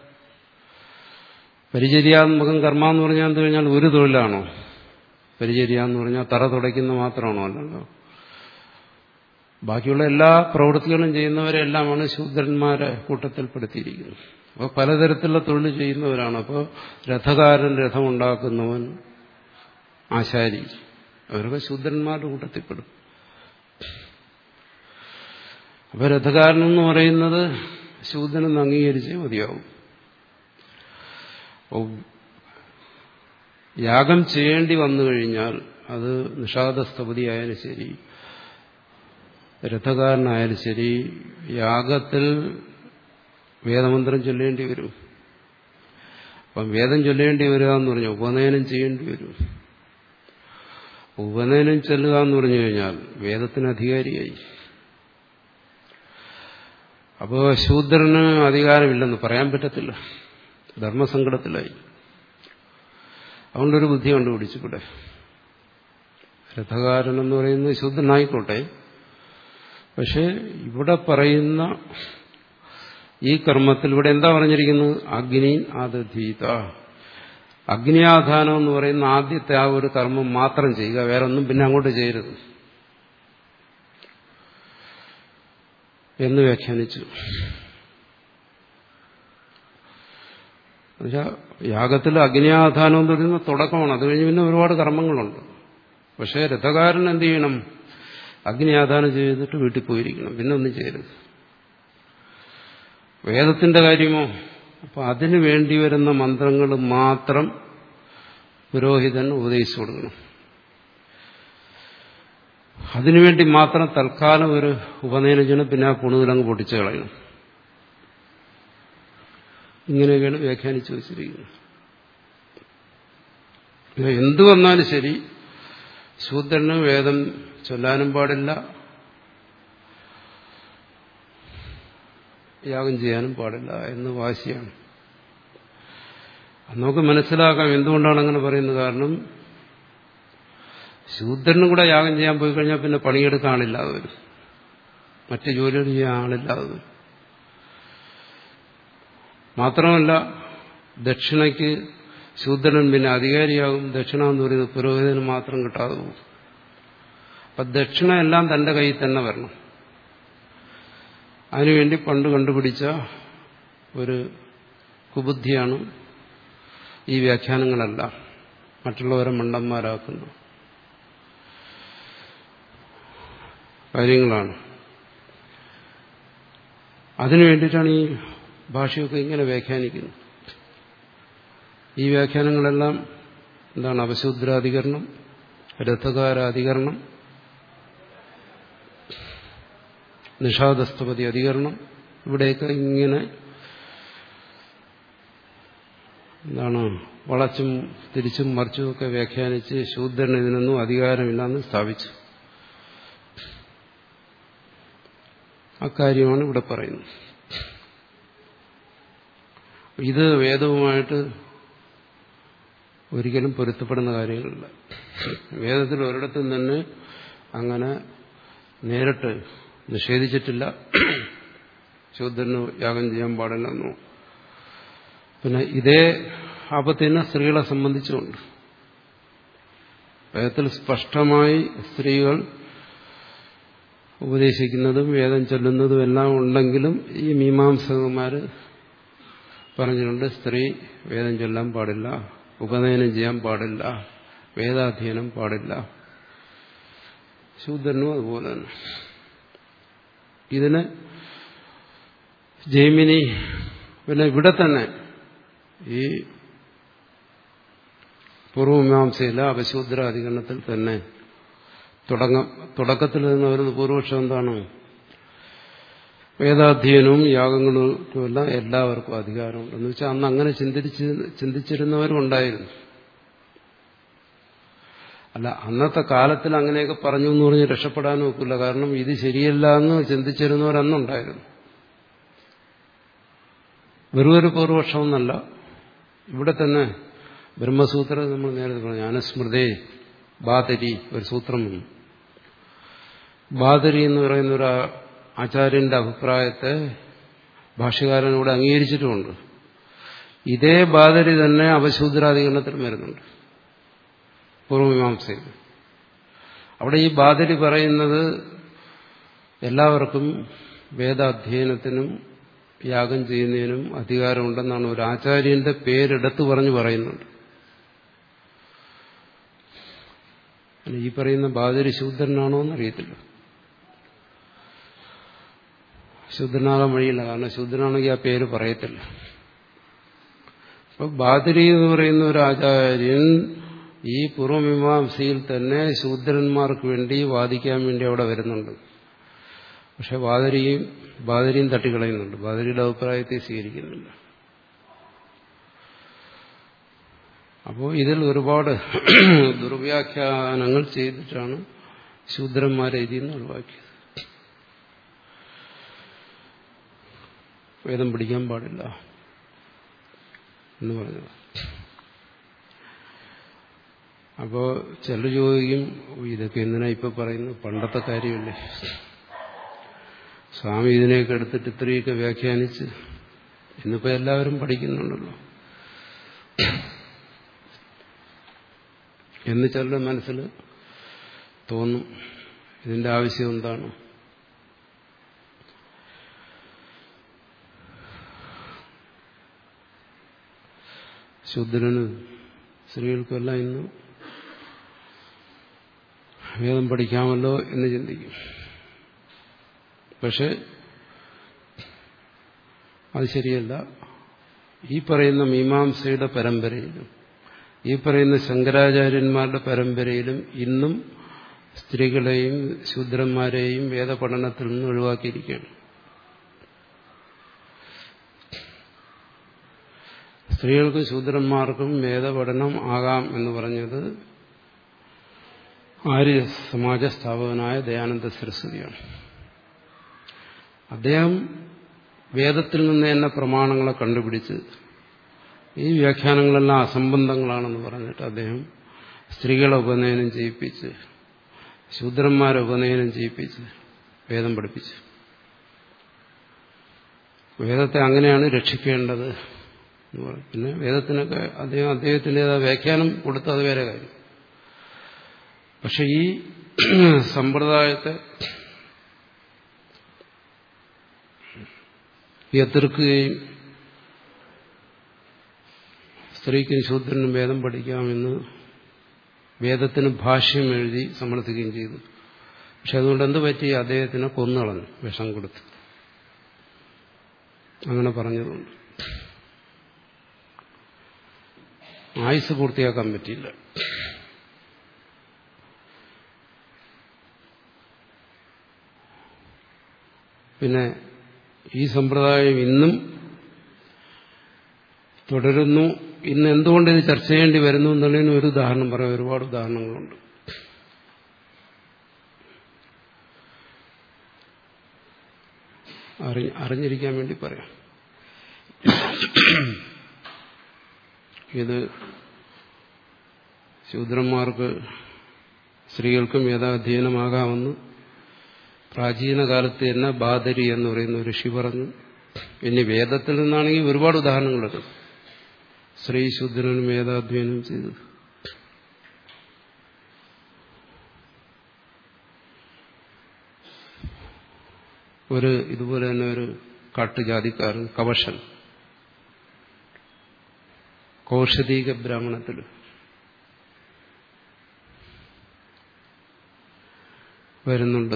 പരിചര്യാത്മകം കർമ്മ എന്ന് പറഞ്ഞാൽ എന്ത് കഴിഞ്ഞാൽ ഒരു തൊഴിലാണോ പരിചര്യ എന്ന് പറഞ്ഞാൽ തറ തുടയ്ക്കുന്ന മാത്രമാണോ അല്ലല്ലോ ബാക്കിയുള്ള എല്ലാ പ്രവൃത്തികളും ചെയ്യുന്നവരെല്ലാമാണ് ശൂദ്രന്മാരെ കൂട്ടത്തിൽപ്പെടുത്തിയിരിക്കുന്നത് അപ്പോൾ പലതരത്തിലുള്ള തൊഴിൽ ചെയ്യുന്നവരാണ് അപ്പോൾ രഥകാരൻ രഥമുണ്ടാക്കുന്നവൻ ആശാരി അവരൊക്കെ ശൂദ്രന്മാരുടെ കൂട്ടത്തിൽപ്പെടും അപ്പോൾ രഥകാരൻ എന്ന് പറയുന്നത് ശൂദ്രനെന്ന് അംഗീകരിച്ചേ മതിയാവും യാഗം ചെയ്യേണ്ടി വന്നു കഴിഞ്ഞാൽ അത് നിഷാദസ്ഥപതി ആയാലും ശരി രഥകാരനായാലും ശരി യാഗത്തിൽ വേദമന്ത്രം ചൊല്ലേണ്ടി വരും അപ്പം വേദം ചൊല്ലേണ്ടി വരിക എന്ന് പറഞ്ഞാൽ ഉപനയനം ചെയ്യേണ്ടി വരും ഉപനയനം ചെല്ലുക എന്ന് പറഞ്ഞു കഴിഞ്ഞാൽ വേദത്തിന് അധികാരിയായി അപ്പോൾ ശൂദ്രന് അധികാരമില്ലെന്ന് പറയാൻ പറ്റത്തില്ല ധർമ്മസങ്കടത്തിലായി അതുകൊണ്ടൊരു ബുദ്ധി കണ്ടുപിടിച്ചു ഇവിടെ രഥകാരൻ എന്ന് പറയുന്നത് ശൂദ്രനായിക്കോട്ടെ പക്ഷെ ഇവിടെ പറയുന്ന ഈ കർമ്മത്തിൽ ഇവിടെ എന്താ പറഞ്ഞിരിക്കുന്നത് അഗ്നി ആദധീത അഗ്നിയാധാനം എന്ന് പറയുന്ന ആദ്യത്തെ ആ ഒരു കർമ്മം മാത്രം ചെയ്യുക വേറെ ഒന്നും പിന്നെ അങ്ങോട്ട് ചെയ്യരുത് എന്ന് വ്യാഖ്യാനിച്ചു യാഗത്തിൽ അഗ്നിയാധാനം എന്ന് പറയുന്ന തുടക്കമാണ് അത് കഴിഞ്ഞ് പിന്നെ ഒരുപാട് കർമ്മങ്ങളുണ്ട് പക്ഷേ രഥകാരൻ എന്ത് ചെയ്യണം അഗ്നിയാധാനം ചെയ്തിട്ട് വീട്ടിൽ പോയിരിക്കണം പിന്നെ ഒന്നും ചെയ്യരുത് വേദത്തിന്റെ കാര്യമോ അപ്പൊ അതിനു വേണ്ടി വരുന്ന മന്ത്രങ്ങൾ മാത്രം പുരോഹിതൻ ഉപദേശിച്ചു കൊടുക്കണം അതിനുവേണ്ടി മാത്രം തൽക്കാലം ഒരു ഉപനയനജനം പിന്നെ ആ പുണുതിലങ്ങ് പൊട്ടിച്ചു കളയണം ഇങ്ങനെയൊക്കെയാണ് വ്യാഖ്യാനിച്ചു വച്ചിരിക്കുന്നത് എന്തു വന്നാലും ശരി ശൂദ്രന് വേദം ചൊല്ലാനും പാടില്ല യാഗം ചെയ്യാനും പാടില്ല എന്ന് വാശിയാണ് നമുക്ക് മനസ്സിലാക്കാം എന്തുകൊണ്ടാണ് അങ്ങനെ പറയുന്നത് കാരണം ശൂദ്രനും കൂടെ യാഗം ചെയ്യാൻ പോയി കഴിഞ്ഞാൽ പിന്നെ പണിയെടുക്കാൻ ആളില്ലാതെ വരും മറ്റ് ജോലികൾ ചെയ്യാൻ ആളില്ലാതെ വരും മാത്രമല്ല ദക്ഷിണയ്ക്ക് ശൂദ്രൻ പിന്നെ അധികാരിയാകും ദക്ഷിണ എന്ന് പറയുന്നത് പുരോഹിതന് മാത്രം കിട്ടാതെ പോകും അപ്പൊ ദക്ഷിണ എല്ലാം തന്റെ കയ്യിൽ തന്നെ വരണം അതിനുവേണ്ടി പണ്ട് കണ്ടുപിടിച്ച ഒരു കുബുദ്ധിയാണ് ഈ വ്യാഖ്യാനങ്ങളെല്ലാം മറ്റുള്ളവരെ മണ്ടന്മാരാക്കുന്ന കാര്യങ്ങളാണ് അതിനു വേണ്ടിയിട്ടാണ് ഈ ഭാഷയൊക്കെ ഇങ്ങനെ വ്യാഖ്യാനിക്കുന്നത് ഈ വ്യാഖ്യാനങ്ങളെല്ലാം എന്താണ് അപശൂദ്രാധികരണം രഥകാരാധികരണം നിഷാദസ്തപതി അധികരണം ഇവിടെയൊക്കെ ഇങ്ങനെ എന്താണ് വളച്ചും തിരിച്ചും മറിച്ചുമൊക്കെ വ്യാഖ്യാനിച്ച് ശൂദ്രന് ഇതിനൊന്നും അധികാരമില്ലെന്ന് സ്ഥാപിച്ചു അക്കാര്യമാണ് ഇവിടെ പറയുന്നത് ഇത് വേദവുമായിട്ട് ഒരിക്കലും പൊരുത്തപ്പെടുന്ന കാര്യങ്ങളില്ല വേദത്തിൽ ഒരിടത്തും തന്നെ അങ്ങനെ നേരിട്ട് നിഷേധിച്ചിട്ടില്ല ശൂദ്രന് യാഗം ചെയ്യാൻ പാടില്ലെന്നോ പിന്നെ ഇതേ ആപത്തിന് സ്ത്രീകളെ സംബന്ധിച്ചുകൊണ്ട് വേദത്തിൽ സ്പഷ്ടമായി സ്ത്രീകൾ ഉപദേശിക്കുന്നതും വേദം ചൊല്ലുന്നതും എല്ലാം ഉണ്ടെങ്കിലും ഈ മീമാംസകന്മാർ പറഞ്ഞിട്ടുണ്ട് സ്ത്രീ വേദം ചൊല്ലാൻ പാടില്ല ഉപനയനം ചെയ്യാൻ പാടില്ല വേദാധ്യയനം പാടില്ല ശൂദ്രനും അതുപോലെ തന്നെ ഇതിന് ജൈമിനി പിന്നെ ഇവിടെ തന്നെ ഈ പൂർവമീമാംസയിലെ അപശൂദ്രാധികരണത്തിൽ തന്നെ തുടങ്ങ തുടക്കത്തിൽ നിന്ന് വരുന്ന പൂർവപക്ഷം എന്താണ് വേദാധ്യയനവും യാഗങ്ങളുമെല്ലാം എല്ലാവർക്കും അധികാരമുണ്ട് എന്ന് വെച്ചാൽ അന്ന് അങ്ങനെ ചിന്തിച്ച് ചിന്തിച്ചിരുന്നവരും ഉണ്ടായിരുന്നു അല്ല അന്നത്തെ കാലത്തിൽ അങ്ങനെയൊക്കെ പറഞ്ഞു എന്ന് പറഞ്ഞ് രക്ഷപ്പെടാൻ നോക്കില്ല കാരണം ഇത് ശരിയല്ല എന്ന് ചിന്തിച്ചിരുന്നവരന്നുണ്ടായിരുന്നു വെറും ഒരു പൂർവപക്ഷമെന്നല്ല ഇവിടെ തന്നെ ബ്രഹ്മസൂത്രം നമ്മൾ നേരത്തെ പറഞ്ഞു അനുസ്മൃതേ ബാതരി ഒരു സൂത്രം വന്നു ബാതരി എന്ന് പറയുന്ന ഒരു ആചാര്യന്റെ അഭിപ്രായത്തെ ഭാഷ്യകാരനോട് അംഗീകരിച്ചിട്ടുമുണ്ട് ഇതേ ബാതരി തന്നെ അവശൂദ്രാധികരണത്തിൽ വരുന്നുണ്ട് പൂർവമീമാംസയിൽ അവിടെ ഈ ബാതരി പറയുന്നത് എല്ലാവർക്കും വേദാധ്യയനത്തിനും യാഗം ചെയ്യുന്നതിനും അധികാരമുണ്ടെന്നാണ് ഒരു ആചാര്യന്റെ പേരെടുത്ത് പറഞ്ഞു പറയുന്നുണ്ട് ഈ പറയുന്ന ബാദരി ശൂദ്രനാണോ എന്നറിയത്തില്ല ശൂദ്രനാകാൻ വഴിയില്ല കാരണം ശൂദ്രനാണെങ്കിൽ ആ പേര് പറയത്തില്ല അപ്പൊ ബാദരി എന്ന് പറയുന്ന ഒരു ആചാര്യൻ ഈ പൂർവമീമാംസയിൽ തന്നെ ശൂദ്രന്മാർക്ക് വേണ്ടി വാദിക്കാൻ വേണ്ടി അവിടെ വരുന്നുണ്ട് പക്ഷെ ബാദരിയും ബാദരിയും തട്ടിക്കളയുന്നുണ്ട് ബാദരിയുടെ അഭിപ്രായത്തെ സ്വീകരിക്കുന്നില്ല അപ്പോൾ ഇതിൽ ഒരുപാട് ദുർവ്യാഖ്യാനങ്ങൾ ചെയ്തിട്ടാണ് ശൂദ്രന്മാരെ ഇതിൽ നിന്ന് ഒഴിവാക്കിയത് വേദം പിടിക്കാൻ പാടില്ല എന്ന് പറഞ്ഞത് അപ്പോൾ ചിലർ ചോദിക്കും ഇതൊക്കെ എന്തിനാ ഇപ്പൊ പറയുന്നു പണ്ടത്തെ കാര്യമല്ലേ സ്വാമി ഇതിനെയൊക്കെ എടുത്തിട്ട് ഇത്രയൊക്കെ വ്യാഖ്യാനിച്ച് ഇന്നിപ്പോ എല്ലാവരും പഠിക്കുന്നുണ്ടല്ലോ എന്ന് ചിലരുടെ മനസ്സിൽ തോന്നും ഇതിന്റെ ആവശ്യം എന്താണ് ശുദ്രന് സ്ത്രീകൾക്കെല്ലാം ഇന്ന് വേദം പഠിക്കാമല്ലോ എന്ന് ചിന്തിക്കും പക്ഷെ അത് ശരിയല്ല ഈ പറയുന്ന മീമാംസയുടെ പരമ്പരയിലും ഈ പറയുന്ന ശങ്കരാചാര്യന്മാരുടെ പരമ്പരയിലും ഇന്നും സ്ത്രീകളെയും ശൂദ്രന്മാരെയും വേദപഠനത്തിൽ നിന്ന് ഒഴിവാക്കിയിരിക്കുകയാണ് സ്ത്രീകൾക്കും ശൂദ്രന്മാർക്കും വേദപഠനം ആകാം എന്ന് പറഞ്ഞത് ആര്യ സമാജ സ്ഥാപകനായ ദയാനന്ദ സരസ്വതിയാണ് അദ്ദേഹം വേദത്തിൽ നിന്ന് തന്നെ പ്രമാണങ്ങളെ കണ്ടുപിടിച്ച് ഈ വ്യാഖ്യാനങ്ങളെല്ലാം അസംബന്ധങ്ങളാണെന്ന് പറഞ്ഞിട്ട് അദ്ദേഹം സ്ത്രീകളെ ഉപനയനം ചെയ്യിപ്പിച്ച് ശൂദ്രന്മാരെ ഉപനയനം ചെയ്യിപ്പിച്ച് വേദം പഠിപ്പിച്ചു വേദത്തെ അങ്ങനെയാണ് രക്ഷിക്കേണ്ടത് എന്ന് പറയും പിന്നെ വേദത്തിനൊക്കെ അദ്ദേഹം അദ്ദേഹത്തിൻ്റെതായ വ്യാഖ്യാനം കൊടുത്ത് അത് വേറെ കാര്യം പക്ഷെ ഈ സമ്പ്രദായത്തെ എതിർക്കുകയും സ്ത്രീക്കും ശൂദ്രനും വേദം പഠിക്കാമെന്ന് വേദത്തിന് ഭാഷ്യം എഴുതി സമർത്ഥിക്കുകയും ചെയ്തു പക്ഷെ അതുകൊണ്ട് എന്ത് പറ്റി അദ്ദേഹത്തിനെ കൊന്നളഞ്ഞു വിഷം കൊടുത്ത് അങ്ങനെ പറഞ്ഞതുകൊണ്ട് ആയുസ് പൂർത്തിയാക്കാൻ പറ്റിയില്ല പിന്നെ ഈ സമ്പ്രദായം ഇന്നും തുടരുന്നു ഇന്ന് എന്തുകൊണ്ട് ഇത് ചർച്ച ചെയ്യേണ്ടി വരുന്നു എന്നുള്ളതിന് ഒരു ഉദാഹരണം പറയാം ഒരുപാട് ഉദാഹരണങ്ങളുണ്ട് അറിഞ്ഞിരിക്കാൻ വേണ്ടി പറയാം ഇത് ശൂദ്രന്മാർക്ക് സ്ത്രീകൾക്കും വേദാധ്യയനമാകാമെന്ന് പ്രാചീന കാലത്ത് തന്നെ ബാദരി എന്ന് പറയുന്ന ഒരു ഋഷി പറഞ്ഞു ഇനി വേദത്തിൽ നിന്നാണെങ്കിൽ ഒരുപാട് ഉദാഹരണങ്ങളുണ്ട് ശ്രീശുദ്രനും വേദാധ്യയനം ചെയ്തത് ഒരു ഇതുപോലെ തന്നെ ഒരു കാട്ടുജാതിക്കാരൻ കവശൻ കൗഷദീക ബ്രാഹ്മണത്തിൽ വരുന്നുണ്ട്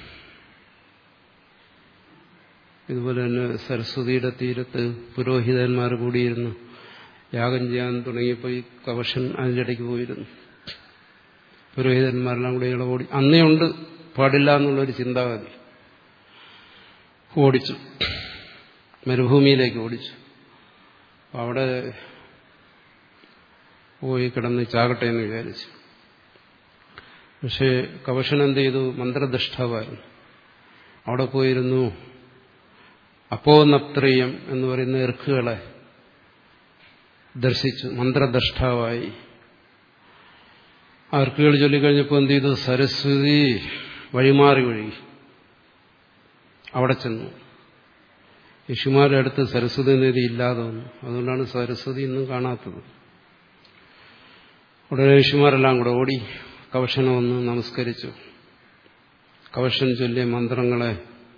ഇതുപോലെ തന്നെ സരസ്വതിയുടെ തീരത്ത് പുരോഹിതന്മാർ കൂടിയിരുന്നു യാഗം ചെയ്യാൻ തുടങ്ങിയപ്പോൾ ഈ കവശൻ അതിൻ്റെ ഇടയ്ക്ക് പോയിരുന്നു പുരോഹിതന്മാരെല്ലാം കൂടി ഇള ഓടി അന്നേ ഉണ്ട് പാടില്ല എന്നുള്ളൊരു ചിന്താഗതി ഓടിച്ചു മരുഭൂമിയിലേക്ക് ഓടിച്ചു അവിടെ പോയി കിടന്ന് ചാകട്ടെ എന്ന് വിചാരിച്ചു പക്ഷേ കവശൻ എന്ത് ചെയ്തു മന്ത്രദഷ്ടാവായിരുന്നു അവിടെ പോയിരുന്നു അപ്പോനപ്ത്രീയം എന്ന് പറയുന്ന എർക്കുകളെ ദർശിച്ചു മന്ത്രദഷ്ടാവായി ആ എർക്കുകൾ ചൊല്ലിക്കഴിഞ്ഞപ്പോൾ എന്ത് ചെയ്തു സരസ്വതി വഴിമാറി ഒഴുകി അവിടെ ചെന്നു യശുമാരുടെ അടുത്ത് സരസ്വതി നദി ഇല്ലാതെ വന്നു അതുകൊണ്ടാണ് സരസ്വതി ഇന്നും കാണാത്തത് ഉടനെ ഋഷിമാരെല്ലാം കൂടെ ഓടി കവശനെ വന്ന് നമസ്കരിച്ചു കവശൻ ചൊല്ലിയ മന്ത്രങ്ങളെ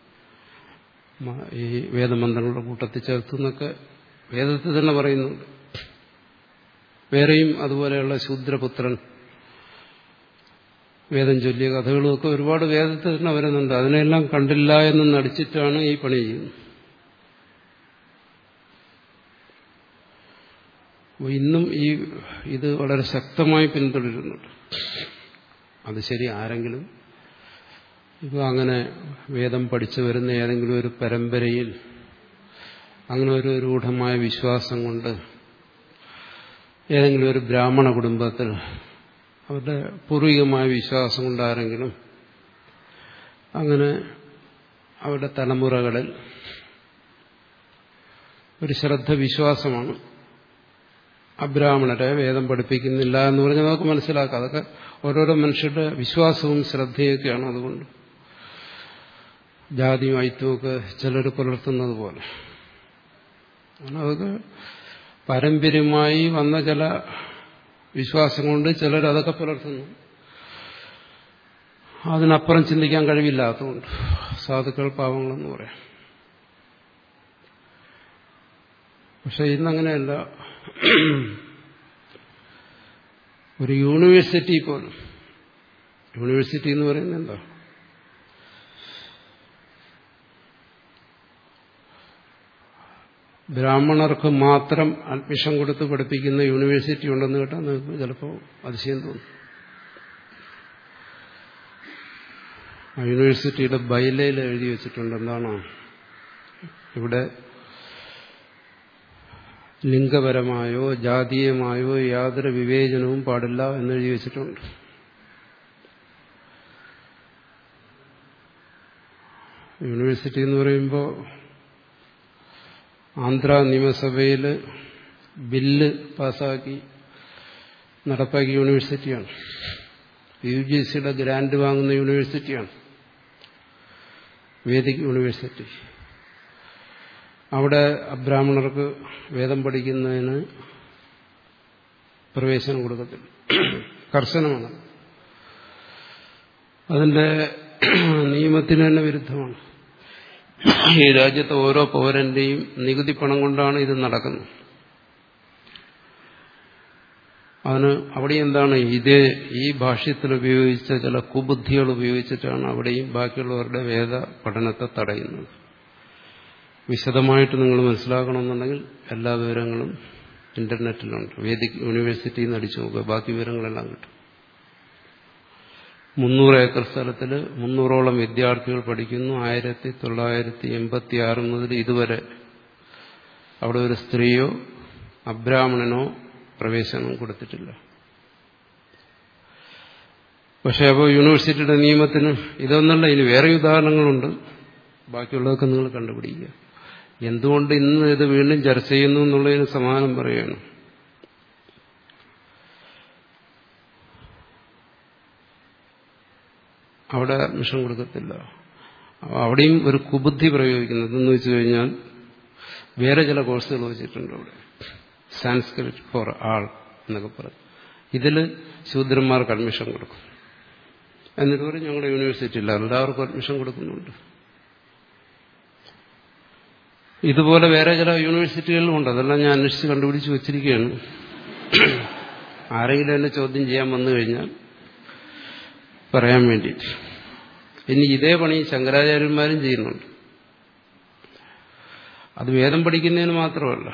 ഈ വേദമന്ത്രങ്ങളുടെ കൂട്ടത്തിൽ ചേർത്തു എന്നൊക്കെ വേദത്തിൽ തന്നെ പറയുന്നുണ്ട് വേറെയും അതുപോലെയുള്ള ശൂദ്രപുത്രൻ വേദം ചൊല്ലിയ കഥകളുമൊക്കെ ഒരുപാട് വേദത്തിൽ തന്നെ വരുന്നുണ്ട് അതിനെല്ലാം കണ്ടില്ല എന്ന് നടിച്ചിട്ടാണ് ഈ പണി ചെയ്യുന്നത് ഇന്നും ഈ ഇത് വളരെ ശക്തമായി പിന്തുടരുന്നുണ്ട് അത് ശരി ആരെങ്കിലും ഇപ്പോൾ അങ്ങനെ വേദം പഠിച്ചു വരുന്ന ഏതെങ്കിലും ഒരു പരമ്പരയിൽ അങ്ങനെ ഒരു രൂഢമായ വിശ്വാസം കൊണ്ട് ഏതെങ്കിലും ഒരു ബ്രാഹ്മണ കുടുംബത്തിൽ അവരുടെ പൂർവികമായ വിശ്വാസം കൊണ്ട് ആരെങ്കിലും അങ്ങനെ അവരുടെ തലമുറകളിൽ ഒരു ശ്രദ്ധ വിശ്വാസമാണ് അബ്രാഹ്മണരെ വേദം പഠിപ്പിക്കുന്നില്ല എന്ന് പറഞ്ഞാൽ നമുക്ക് മനസ്സിലാക്കാം അതൊക്കെ ഓരോരോ മനുഷ്യരുടെ വിശ്വാസവും ശ്രദ്ധയൊക്കെയാണ് അതുകൊണ്ട് ജാതിയും ഐത്യവുമൊക്കെ ചിലർ പുലർത്തുന്നത് പോലെ അതൊക്കെ പാരമ്പര്യമായി വന്ന ചില വിശ്വാസം കൊണ്ട് ചിലർ അതൊക്കെ പുലർത്തുന്നു അതിനപ്പുറം ചിന്തിക്കാൻ കഴിവില്ലാത്തതുകൊണ്ട് സാധുക്കൾ പാവങ്ങളെന്ന് പറയാം പക്ഷെ ഇന്നങ്ങനെയല്ല ഒരു യൂണിവേഴ്സിറ്റി പോലും യൂണിവേഴ്സിറ്റി എന്ന് പറയുന്നത് എന്താ ബ്രാഹ്മണർക്ക് മാത്രം അഡ്മിഷൻ കൊടുത്ത് പഠിപ്പിക്കുന്ന യൂണിവേഴ്സിറ്റി ഉണ്ടെന്ന് കേട്ടാൽ നിങ്ങൾക്ക് ചിലപ്പോൾ അതിശയം തോന്നും ആ യൂണിവേഴ്സിറ്റിയുടെ ബൈലയിൽ എഴുതി വെച്ചിട്ടുണ്ട് എന്താണ് ഇവിടെ ലിംഗപരമായോ ജാതീയമായോ യാതൊരു വിവേചനവും പാടില്ല എന്നെഴുതി വെച്ചിട്ടുണ്ട് യൂണിവേഴ്സിറ്റി എന്ന് പറയുമ്പോൾ ആന്ധ്ര നിയമസഭയിൽ ബില്ല് പാസ്സാക്കി നടപ്പാക്കിയ യൂണിവേഴ്സിറ്റിയാണ് യു ജി സിയുടെ ഗ്രാന്റ് വാങ്ങുന്ന യൂണിവേഴ്സിറ്റിയാണ് വേദിക് യൂണിവേഴ്സിറ്റി അവിടെ അബ്രാഹ്മണർക്ക് വേദം പഠിക്കുന്നതിന് പ്രവേശനം കൊടുക്കത്തില്ല കർശനമാണ് അതിന്റെ നിയമത്തിന് തന്നെ വിരുദ്ധമാണ് ഈ രാജ്യത്തെ ഓരോ പൗരന്റെയും നികുതി പണം കൊണ്ടാണ് ഇത് നടക്കുന്നത് അതിന് അവിടെ എന്താണ് ഇതേ ഈ ഭാഷ്യത്തിൽ ഉപയോഗിച്ച ചില കുബുദ്ധികൾ ഉപയോഗിച്ചിട്ടാണ് അവിടെയും ബാക്കിയുള്ളവരുടെ വേദ പഠനത്തെ തടയുന്നത് വിശദമായിട്ട് നിങ്ങൾ മനസ്സിലാക്കണമെന്നുണ്ടെങ്കിൽ എല്ലാ വിവരങ്ങളും ഇന്റർനെറ്റിലുണ്ട് വേദിക് യൂണിവേഴ്സിറ്റിയിൽ നിന്ന് അടിച്ചു നോക്കുക ബാക്കി വിവരങ്ങളെല്ലാം കിട്ടും മുന്നൂറ് ഏക്കർ സ്ഥലത്തിൽ മുന്നൂറോളം വിദ്യാർത്ഥികൾ പഠിക്കുന്നു ആയിരത്തി തൊള്ളായിരത്തി എൺപത്തി ആറ് മുതൽ ഇതുവരെ അവിടെ ഒരു സ്ത്രീയോ അബ്രാഹ്മണനോ പ്രവേശനം കൊടുത്തിട്ടില്ല പക്ഷെ അപ്പോൾ യൂണിവേഴ്സിറ്റിയുടെ നിയമത്തിന് ഇതൊന്നല്ല ഇനി വേറെ ഉദാഹരണങ്ങളുണ്ട് ബാക്കിയുള്ളതൊക്കെ നിങ്ങൾ കണ്ടുപിടിക്കുക എന്തുകൊണ്ട് ഇന്ന് ഇത് വീണ്ടും ചർച്ച ചെയ്യുന്നു എന്നുള്ളതിന് സമാനം പറയുകയാണ് അവിടെ അഡ്മിഷൻ കൊടുക്കത്തില്ല അവിടെയും ഒരു കുബുദ്ധി പ്രയോഗിക്കുന്നത് എന്ന് വെച്ച് കഴിഞ്ഞാൽ വേറെ ചില കോഴ്സുകൾ വെച്ചിട്ടുണ്ട് അവിടെ സാൻസ്ക്രിറ്റ് ഫോർ ആൾ എന്നൊക്കെ പറയും ഇതിൽ ശൂദ്രന്മാർക്ക് അഡ്മിഷൻ കൊടുക്കും എന്നിട്ട് പറയും ഞങ്ങളുടെ യൂണിവേഴ്സിറ്റിയിൽ എല്ലാവർക്കും അഡ്മിഷൻ കൊടുക്കുന്നുണ്ട് ഇതുപോലെ വേറെ ചില യൂണിവേഴ്സിറ്റികളിലും ഉണ്ട് അതെല്ലാം ഞാൻ അന്വേഷിച്ച് കണ്ടുപിടിച്ച് വച്ചിരിക്കുകയാണ് ആരെങ്കിലും എന്നെ ചോദ്യം ചെയ്യാൻ വന്നു കഴിഞ്ഞാൽ പറയാൻ വേണ്ടിയിട്ട് ഇനി ഇതേ പണി ശങ്കരാചാര്യന്മാരും ചെയ്യുന്നുണ്ട് അത് വേദം പഠിക്കുന്നതിന് മാത്രമല്ല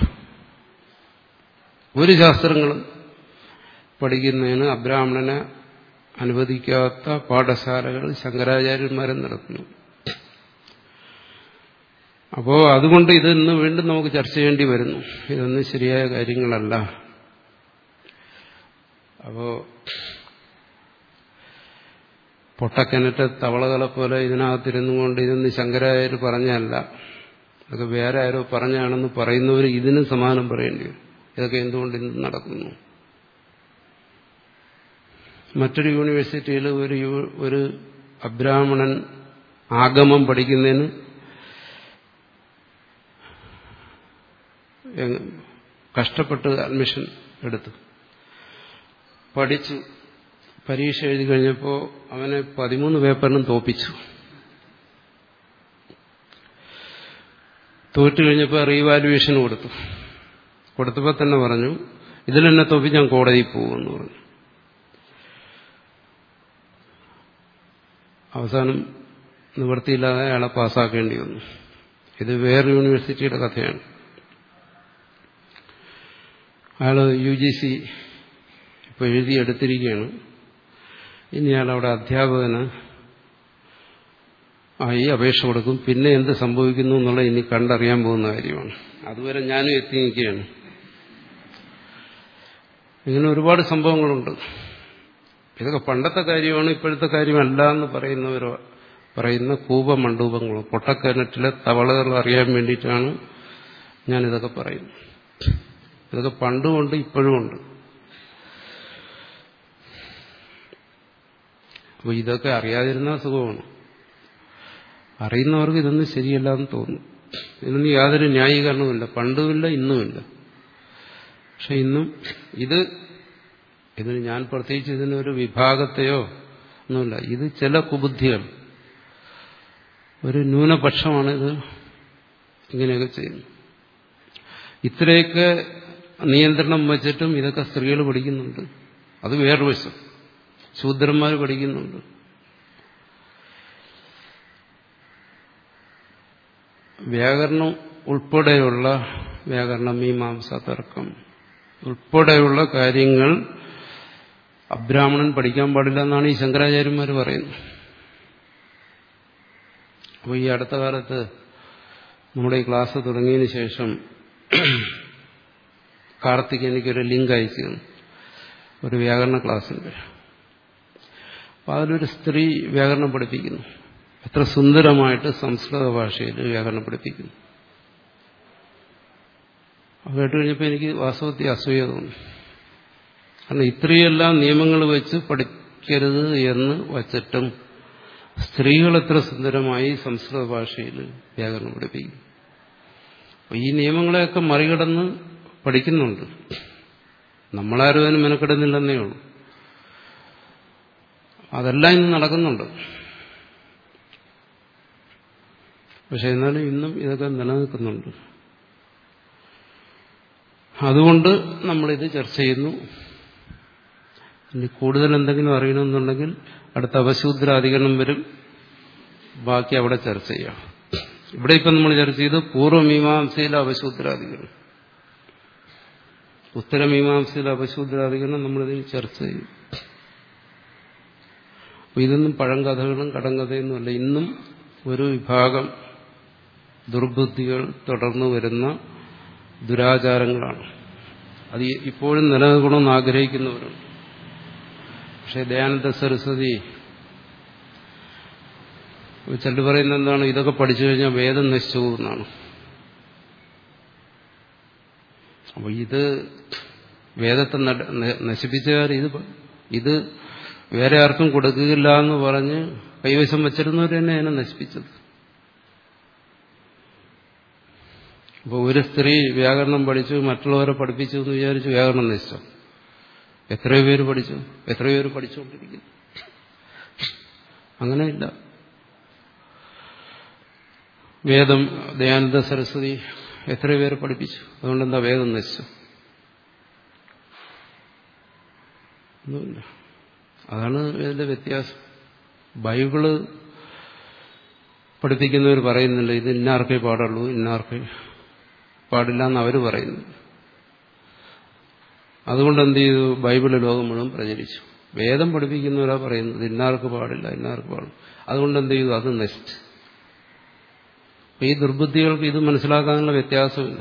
ഒരു ശാസ്ത്രങ്ങളും പഠിക്കുന്നതിന് അബ്രാഹ്മണനെ അനുവദിക്കാത്ത പാഠശാലകൾ ശങ്കരാചാര്യന്മാരും നടത്തുന്നു അപ്പോ അതുകൊണ്ട് ഇത് ഇന്ന് വീണ്ടും നമുക്ക് ചർച്ച ചെയ്യേണ്ടി വരുന്നു ഇതൊന്നും ശരിയായ കാര്യങ്ങളല്ല അപ്പോ പൊട്ടക്കിണറ്റ തവളകളെ പോലെ ഇതിനകത്തിരുന്നും കൊണ്ട് ഇതൊന്നും ശങ്കരാചാര്യ പറഞ്ഞല്ല അതൊക്കെ വേറെ ആരോ പറഞ്ഞാണെന്ന് പറയുന്നവർ ഇതിന് സമാനം പറയേണ്ടി വരും ഇതൊക്കെ എന്തുകൊണ്ട് ഇന്ന് നടക്കുന്നു മറ്റൊരു യൂണിവേഴ്സിറ്റിയിൽ ഒരു ഒരു അബ്രാഹ്മണൻ ആഗമം പഠിക്കുന്നതിന് കഷ്ടപ്പെട്ട് അഡ്മിഷൻ എടുത്തു പഠിച്ചു പരീക്ഷ എഴുതി കഴിഞ്ഞപ്പോൾ അവനെ പതിമൂന്ന് പേപ്പറിനും തോപ്പിച്ചു തോറ്റു കഴിഞ്ഞപ്പോൾ റീവാലുവേഷൻ കൊടുത്തു കൊടുത്തപ്പോൾ തന്നെ പറഞ്ഞു ഇതിൽ എന്നെ തോപ്പി ഞാൻ കോടതിയിൽ പോകുമെന്ന് പറഞ്ഞു അവസാനം നിവൃത്തിയില്ലാതെ അയാളെ പാസ്സാക്കേണ്ടി വന്നു ഇത് വേറെ യൂണിവേഴ്സിറ്റിയുടെ കഥയാണ് അയാൾ യു ജി സി ഇപ്പോൾ എഴുതിയെടുത്തിരിക്കുകയാണ് ഇനി അയാൾ അവിടെ അധ്യാപകന് ആയി അപേക്ഷ കൊടുക്കും പിന്നെ എന്ത് സംഭവിക്കുന്നു എന്നുള്ളത് ഇനി കണ്ടറിയാൻ പോകുന്ന കാര്യമാണ് അതുവരെ ഞാനും എത്തി നിൽക്കുകയാണ് ഇങ്ങനെ ഒരുപാട് സംഭവങ്ങളുണ്ട് ഇതൊക്കെ പണ്ടത്തെ കാര്യമാണ് ഇപ്പോഴത്തെ കാര്യമല്ല എന്ന് പറയുന്നവരോ പറയുന്ന കൂപമണ്ഡൂപങ്ങൾ പൊട്ടക്കിണറ്റിലെ തവളകൾ അറിയാൻ വേണ്ടിയിട്ടാണ് ഞാനിതൊക്കെ പറയുന്നത് ഇതൊക്കെ പണ്ടുമുണ്ട് ഇപ്പോഴുമുണ്ട് അപ്പോൾ ഇതൊക്കെ അറിയാതിരുന്ന സുഖമാണ് അറിയുന്നവർക്ക് ഇതൊന്നും ശരിയല്ല എന്ന് തോന്നും ഇതിനൊന്നും യാതൊരു ന്യായീകരണവുമില്ല പണ്ടുമില്ല ഇന്നുമില്ല പക്ഷെ ഇന്നും ഇത് ഇതിന് ഞാൻ പ്രത്യേകിച്ച് ഇതിനൊരു വിഭാഗത്തെയോ ഒന്നുമില്ല ഇത് ചില കുബുദ്ധികൾ ഒരു ന്യൂനപക്ഷമാണ് ഇത് ഇങ്ങനെയൊക്കെ ചെയ്യുന്നത് ഇത്രയൊക്കെ നിയന്ത്രണം വച്ചിട്ടും ഇതൊക്കെ സ്ത്രീകൾ പഠിക്കുന്നുണ്ട് അത് വേറൊരു വശം ശൂദ്രന്മാർ പഠിക്കുന്നുണ്ട് വ്യാകരണം ഉൾപ്പെടെയുള്ള വ്യാകരണ മീമാംസ തർക്കം ഉൾപ്പെടെയുള്ള കാര്യങ്ങൾ അബ്രാഹ്മണൻ പഠിക്കാൻ പാടില്ല എന്നാണ് ഈ ശങ്കരാചാര്യന്മാർ പറയുന്നത് അപ്പോൾ ഈ അടുത്ത കാലത്ത് നമ്മുടെ ഈ ക്ലാസ് തുടങ്ങിയതിന് ശേഷം കാർത്തിക് എനിക്കൊരു ലിങ്ക് അയച്ചു ഒരു വ്യാകരണ ക്ലാസ്സിൻ്റെ അപ്പം അതിലൊരു സ്ത്രീ വ്യാകരണം പഠിപ്പിക്കുന്നു എത്ര സുന്ദരമായിട്ട് സംസ്കൃത ഭാഷയിൽ വ്യാകരണം പഠിപ്പിക്കുന്നു അത് കേട്ട് കഴിഞ്ഞപ്പോൾ എനിക്ക് വാസ്തവത്തിൽ അസൂയ തോന്നി കാരണം ഇത്രയെല്ലാം നിയമങ്ങൾ വെച്ച് പഠിക്കരുത് എന്ന് വച്ചിട്ടും സ്ത്രീകൾ എത്ര സുന്ദരമായി സംസ്കൃത ഭാഷയിൽ വ്യാകരണം പഠിപ്പിക്കും ഈ നിയമങ്ങളെയൊക്കെ മറികടന്ന് പഠിക്കുന്നുണ്ട് നമ്മളാരും അതിന് മെനക്കെടുന്നില്ലെന്നേ ഉള്ളൂ അതെല്ലാം ഇന്ന് നടക്കുന്നുണ്ട് പക്ഷെ എന്നാലും ഇന്നും ഇതൊക്കെ നിലനിൽക്കുന്നുണ്ട് അതുകൊണ്ട് നമ്മളിത് ചർച്ച ചെയ്യുന്നു ഇനി കൂടുതൽ എന്തെങ്കിലും അറിയണമെന്നുണ്ടെങ്കിൽ അടുത്ത അവശൂദ്രാധികരണം വരും ബാക്കി അവിടെ ചർച്ച ചെയ്യാം ഇവിടെ ഇപ്പം നമ്മൾ ചർച്ച ചെയ്ത് പൂർവ്വമീമാംസയിലെ അവശൂദ്രാധികരണം ഉത്തരമീമാംസയിലെ അവശൂദ്രാധികരണം നമ്മളിതിൽ ചർച്ച ചെയ്യും അപ്പൊ ഇതൊന്നും പഴങ്കഥകളും കടങ്കഥയൊന്നുമല്ല ഇന്നും ഒരു വിഭാഗം ദുർബുദ്ധികൾ തുടർന്നു വരുന്ന ദുരാചാരങ്ങളാണ് അത് ഇപ്പോഴും നിലനിൽക്കണമെന്ന് ആഗ്രഹിക്കുന്നവരുണ്ട് പക്ഷെ ദയാനന്ദ സരസ്വതി ചിലർ പറയുന്നത് എന്താണ് ഇതൊക്കെ പഠിച്ചു കഴിഞ്ഞാൽ വേദം നശിച്ചു പോകുന്നതാണ് അപ്പോൾ ഇത് വേദത്തെ നശിപ്പിച്ചുകാർ ഇത് ഇത് വേറെ ആർക്കും കൊടുക്കുകയില്ല എന്ന് പറഞ്ഞ് കൈവശം വച്ചിരുന്നവർ തന്നെ അതിനെ നശിപ്പിച്ചത് അപ്പോൾ ഒരു സ്ത്രീ വ്യാകരണം പഠിച്ചു മറ്റുള്ളവരെ പഠിപ്പിച്ചു എന്ന് വിചാരിച്ചു വ്യാകരണം നശിച്ചു എത്രയോ പേര് പഠിച്ചു എത്രയോ പേര് പഠിച്ചുകൊണ്ടിരിക്കുന്നു അങ്ങനെയില്ല വേദം ദയാനന്ദ സരസ്വതി എത്രയോ പേര് പഠിപ്പിച്ചു അതുകൊണ്ട് എന്താ വേദം നശിച്ചു ഒന്നുമില്ല അതാണ് ഇതിന്റെ വ്യത്യാസം ബൈബിള് പഠിപ്പിക്കുന്നവർ പറയുന്നില്ല ഇത് ഇന്നാർക്കേ പാടുള്ളൂ ഇന്നാർക്കേ പാടില്ല എന്ന് അവർ പറയുന്നു അതുകൊണ്ട് എന്ത് ചെയ്തു ബൈബിള് ലോകം മുഴുവൻ പ്രചരിച്ചു വേദം പഠിപ്പിക്കുന്നവരാ പറയുന്നത് ഇന്നാർക്ക് പാടില്ല ഇന്നാർക്ക് പാടില്ല അതുകൊണ്ട് എന്ത് ചെയ്തു അത് നശിച്ചു ഈ ദുർബുദ്ധികൾക്ക് ഇത് മനസ്സിലാക്കാനുള്ള വ്യത്യാസമില്ല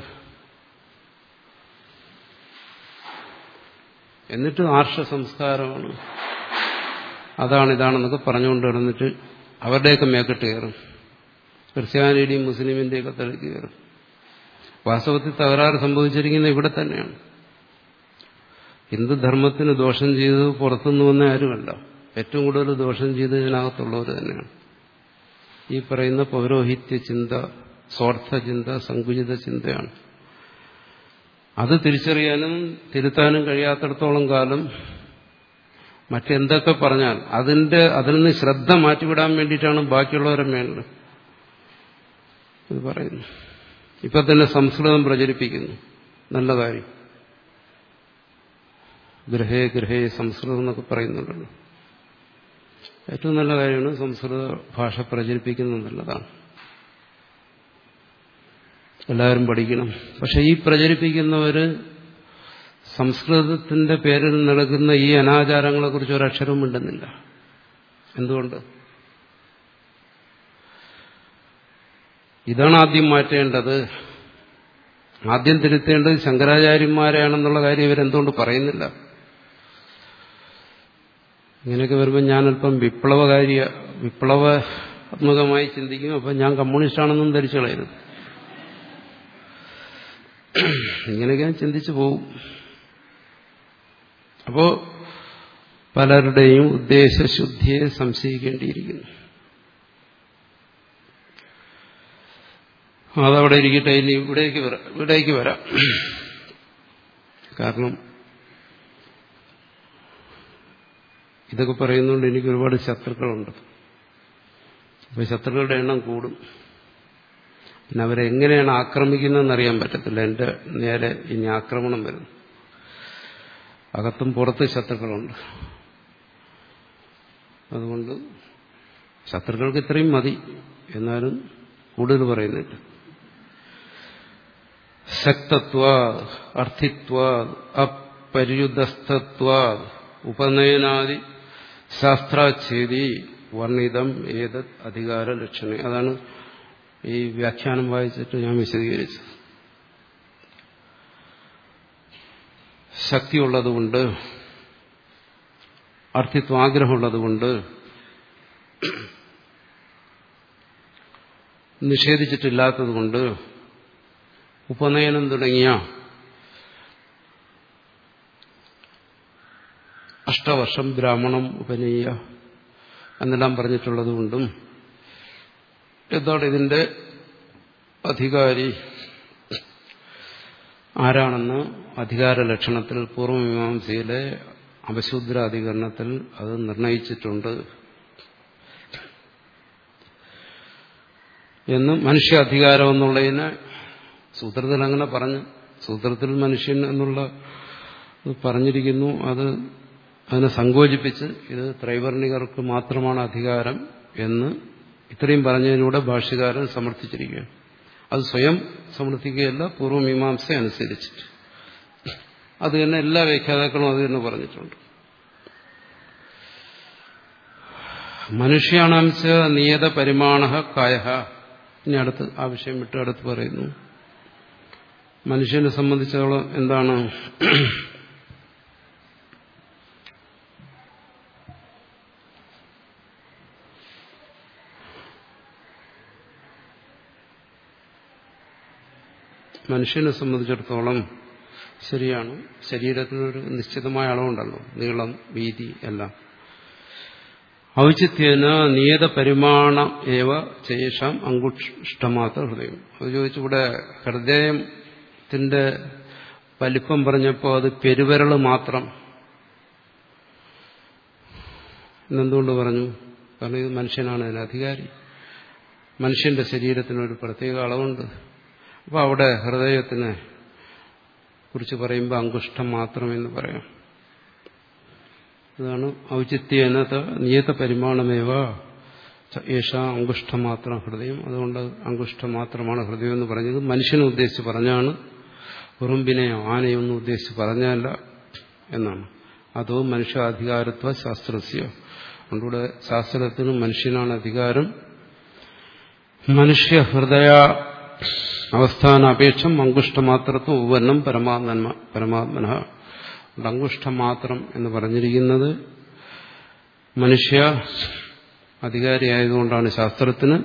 എന്നിട്ട് ആർഷ സംസ്കാരമാണ് അതാണ് ഇതാണെന്നൊക്കെ പറഞ്ഞുകൊണ്ട് കിടന്നിട്ട് അവരുടെയൊക്കെ മേക്കിട്ട് കയറും ക്രിസ്ത്യാനിയുടെയും മുസ്ലിമിന്റെയൊക്കെ തലയ്ക്ക് കയറും വാസ്തവത്തിൽ തകരാറ് സംഭവിച്ചിരിക്കുന്നത് ഇവിടെ തന്നെയാണ് ഹിന്ദുധർമ്മത്തിന് ദോഷം ചെയ്തത് പുറത്തുനിന്ന് വന്ന ആരുമല്ല ഏറ്റവും കൂടുതൽ ദോഷം ചെയ്തത് ഇതിനകത്തുള്ളവർ തന്നെയാണ് ഈ പറയുന്ന പൗരോഹിത്യ ചിന്ത സ്വാർത്ഥ ചിന്ത സങ്കുചിത ചിന്തയാണ് അത് തിരിച്ചറിയാനും തിരുത്താനും കഴിയാത്തിടത്തോളം കാലം മറ്റെന്തൊക്കെ പറഞ്ഞാൽ അതിന്റെ അതിൽ നിന്ന് ശ്രദ്ധ മാറ്റിവിടാൻ വേണ്ടിയിട്ടാണ് ബാക്കിയുള്ളവരെ മേളിൽ ഇത് പറയുന്നു ഇപ്പൊ തന്നെ സംസ്കൃതം പ്രചരിപ്പിക്കുന്നു നല്ല കാര്യം ഗൃഹേ ഗൃഹേ സംസ്കൃതം എന്നൊക്കെ പറയുന്നുണ്ടല്ലോ ഏറ്റവും നല്ല കാര്യമാണ് സംസ്കൃത ഭാഷ പ്രചരിപ്പിക്കുന്നത് നല്ലതാണ് എല്ലാവരും പഠിക്കണം പക്ഷെ ഈ പ്രചരിപ്പിക്കുന്നവര് സംസ്കൃതത്തിന്റെ പേരിൽ നടക്കുന്ന ഈ അനാചാരങ്ങളെ കുറിച്ച് ഒരക്ഷരവും മിണ്ടുന്നില്ല എന്തുകൊണ്ട് ഇതാണ് ആദ്യം മാറ്റേണ്ടത് ആദ്യം തിരുത്തേണ്ടത് ശങ്കരാചാര്യന്മാരെയാണെന്നുള്ള കാര്യം ഇവരെന്തുകൊണ്ട് പറയുന്നില്ല ഇങ്ങനെയൊക്കെ വരുമ്പോൾ ഞാനല്പം വിപ്ലവകാരിയ വിപ്ലവാത്മകമായി ചിന്തിക്കും അപ്പം ഞാൻ കമ്മ്യൂണിസ്റ്റാണെന്നും ധരിച്ചു കളയരുത് ഇങ്ങനെയൊക്കെ ഞാൻ ചിന്തിച്ചു പോകും അപ്പോ പലരുടെയും ഉദ്ദേശശുദ്ധിയെ സംശയിക്കേണ്ടിയിരിക്കുന്നു അതവിടെ ഇരിക്കട്ടെ ഇനി ഇവിടേക്ക് വരാം ഇവിടേക്ക് വരാം കാരണം ഇതൊക്കെ പറയുന്നതുകൊണ്ട് എനിക്ക് ഒരുപാട് ശത്രുക്കളുണ്ട് അപ്പൊ ശത്രുക്കളുടെ എണ്ണം കൂടും പിന്നെ അവരെ എങ്ങനെയാണ് ആക്രമിക്കുന്നതെന്ന് അറിയാൻ പറ്റത്തില്ല എന്റെ നേരെ ഇനി ആക്രമണം വരും അകത്തും പുറത്ത് ശത്രുക്കളുണ്ട് അതുകൊണ്ട് ശത്രുക്കൾക്ക് ഇത്രയും മതി എന്നാലും കൂടുതൽ പറയുന്നില്ല ശക്തത്വ അർത്ഥിത്വ അപര്യുദസ്ഥത്വ ഉപനയനാദി ശാസ്ത്രാച്ഛേദി വർണ്ണിതം ഏതത് അധികാര ലക്ഷണ അതാണ് ഈ വ്യാഖ്യാനം വായിച്ചിട്ട് ഞാൻ വിശദീകരിച്ചത് ശക്തിയുള്ളതുകൊണ്ട് അർത്ഥിത്വം ആഗ്രഹമുള്ളതുകൊണ്ട് നിഷേധിച്ചിട്ടില്ലാത്തതുകൊണ്ട് ഉപനയനം തുടങ്ങിയ അഷ്ടവർഷം ബ്രാഹ്മണം ഉപനയ എന്നെല്ലാം പറഞ്ഞിട്ടുള്ളതുകൊണ്ടും എന്താണ് ഇതിന്റെ അധികാരി ആരാണെന്ന് അധികാര ലക്ഷണത്തിൽ പൂർവമീമാംസയിലെ അപശൂദ്രാധികരണത്തിൽ അത് നിർണയിച്ചിട്ടുണ്ട് എന്ന് മനുഷ്യ അധികാരം എന്നുള്ളതിനെ സൂത്രത്തിൽ അങ്ങനെ പറഞ്ഞു സൂത്രത്തിൽ മനുഷ്യൻ എന്നുള്ള പറഞ്ഞിരിക്കുന്നു അത് അതിനെ സങ്കോചിപ്പിച്ച് ഇത് ത്രൈവർണികർക്ക് മാത്രമാണ് അധികാരം എന്ന് ഇത്രയും പറഞ്ഞതിലൂടെ ഭാഷ്യകാരൻ സമർത്ഥിച്ചിരിക്കുകയാണ് അത് സ്വയം സമർത്ഥിക്കുകയല്ല പൂർവ്വമീമാംസ അനുസരിച്ചിട്ട് അത് തന്നെ എല്ലാ വ്യാഖ്യാതാക്കളും അത് തന്നെ പറഞ്ഞിട്ടുണ്ട് മനുഷ്യാണാംശ നിയത പരിമാണ കായ ഇനി അടുത്ത് ആ വിഷയം വിട്ട് അടുത്ത് പറയുന്നു മനുഷ്യനെ സംബന്ധിച്ചോളം എന്താണ് മനുഷ്യനെ സംബന്ധിച്ചിടത്തോളം ശരിയാണ് ശരീരത്തിനൊരു നിശ്ചിതമായ അളവുണ്ടല്ലോ നീളം വീതി എല്ലാം ഔചിത്യേന നിയത പരിമാണം ഏവ ശേഷം അങ്കുഷ്ടമാത്ര ഹൃദയം അത് ചോദിച്ചിവിടെ ഹൃദയത്തിന്റെ വലിപ്പം പറഞ്ഞപ്പോൾ അത് പെരുവിരൽ മാത്രം എന്നെന്തുകൊണ്ട് പറഞ്ഞു കാരണം ഇത് മനുഷ്യനാണ് അതിന് അധികാരി മനുഷ്യന്റെ ശരീരത്തിനൊരു പ്രത്യേക അളവുണ്ട് അപ്പോൾ അവിടെ ഹൃദയത്തിനെ കുറിച്ച് പറയുമ്പോൾ അങ്കുഷ്ടം മാത്രമെന്ന് പറയാം അതാണ് ഔചിത്യേന നിയത പരിമാണമേവ യേശ അങ്കുഷ്ടം മാത്രം ഹൃദയം അതുകൊണ്ട് അങ്കുഷ്ടം മാത്രമാണ് ഹൃദയം എന്ന് പറഞ്ഞത് മനുഷ്യനെ ഉദ്ദേശിച്ച് പറഞ്ഞാണ് ഉറുമ്പിനെയോ ആനയൊന്നും ഉദ്ദേശിച്ച് പറഞ്ഞല്ല എന്നാണ് അതോ മനുഷ്യാധികാരത്വ ശാസ്ത്രസ്യോ അതുകൊണ്ടിവിടെ ശാസ്ത്രത്തിന് മനുഷ്യനാണ് അധികാരം മനുഷ്യ ഹൃദയ അവസ്ഥാനാപേക്ഷം അങ്കുഷ്ടമാത്രത്വം ഉപന്നം പരമാത്മ പരമാത്മന അങ്കുഷ്ടം മാത്രം എന്ന് പറഞ്ഞിരിക്കുന്നത് മനുഷ്യ അധികാരിയായതുകൊണ്ടാണ് ശാസ്ത്രത്തിന്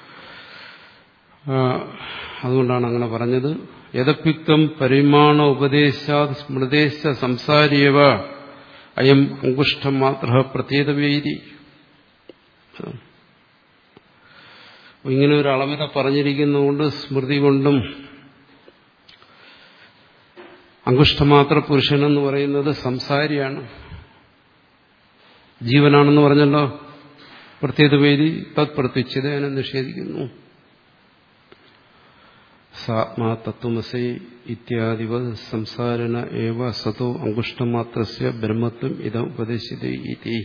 അതുകൊണ്ടാണ് അങ്ങനെ പറഞ്ഞത് യഥപ്യുക്തം പരിമാണ ഉപദേശാ സ്മൃതേശ സംസാരിയവ അയം അങ്കുഷ്ടം മാത്ര പ്രത്യേകവേദി ഇങ്ങനെ ഒരു അളവിത പറഞ്ഞിരിക്കുന്നതുകൊണ്ട് സ്മൃതി കൊണ്ടും അങ്കുഷ്ടമാത്ര പുരുഷനെന്ന് പറയുന്നത് സംസാരിയാണ് ജീവനാണെന്ന് പറഞ്ഞല്ലോ പ്രത്യേകവേദി തത് പ്രത്യുച്ഛതേനെ നിഷേധിക്കുന്നു സാത്മാ തത്വമസൈ ഇത്യാദിവ സംസാരണ ഏവ സതോ അങ്കുഷ്ടമാത്രസ്യ ബ്രഹ്മത്വം ഇതം ഉപദേശിത ഇതി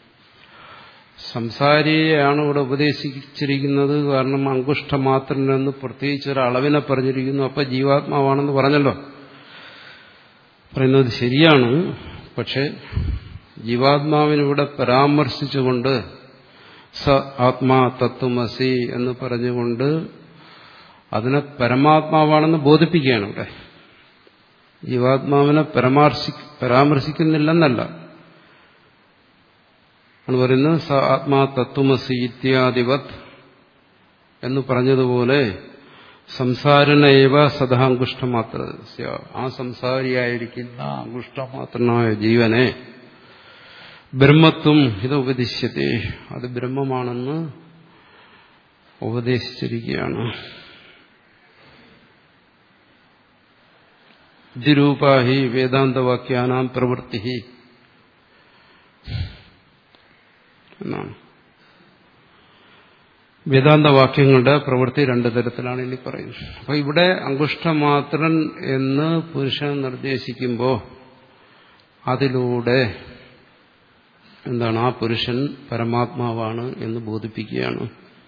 സംസാരിയെയാണ് ഇവിടെ ഉപദേശിച്ചിരിക്കുന്നത് കാരണം അങ്കുഷ്ടമാത്രനെന്ന് പ്രത്യേകിച്ച് ഒരു അളവിനെ പറഞ്ഞിരിക്കുന്നു അപ്പൊ ജീവാത്മാവാണെന്ന് പറഞ്ഞല്ലോ പറയുന്നത് ശരിയാണ് പക്ഷെ ജീവാത്മാവിനിവിടെ പരാമർശിച്ചുകൊണ്ട് സ ആത്മാ തത്വമസി എന്ന് പറഞ്ഞുകൊണ്ട് അതിനെ പരമാത്മാവാണെന്ന് ബോധിപ്പിക്കുകയാണ് ഇവിടെ ജീവാത്മാവിനെ പരാമർശി പരാമർശിക്കുന്നില്ലെന്നല്ല ആണ് പറയുന്നത് സ ആത്മാ തത്വമസി ഇത്യാദിവത് എന്ന് പറഞ്ഞതുപോലെ സംസാരണേവ സദാ അങ്കുഷ്ടമാത്ര ആ സംസാരിയായിരിക്കുന്ന അങ്കുഷ്ടമാത്രനായ ജീവനെ ബ്രഹ്മത്വം ഇത് ഉപദേശിച്ചതേ അത് ബ്രഹ്മമാണെന്ന് ഉപദേശിച്ചിരിക്കുകയാണ് ദ്വിരൂപാഹി വേദാന്തവാക്യാനാം പ്രവൃത്തി എന്നാണ് വേദാന്തവാക്യങ്ങളുടെ പ്രവൃത്തി രണ്ടു തരത്തിലാണ് ഇനി പറയുന്നത് അപ്പൊ ഇവിടെ അങ്കുഷ്ടമാത്രൻ എന്ന് പുരുഷൻ നിർദ്ദേശിക്കുമ്പോൾ അതിലൂടെ എന്താണ് ആ പുരുഷൻ പരമാത്മാവാണ് എന്ന് ബോധിപ്പിക്കുകയാണ്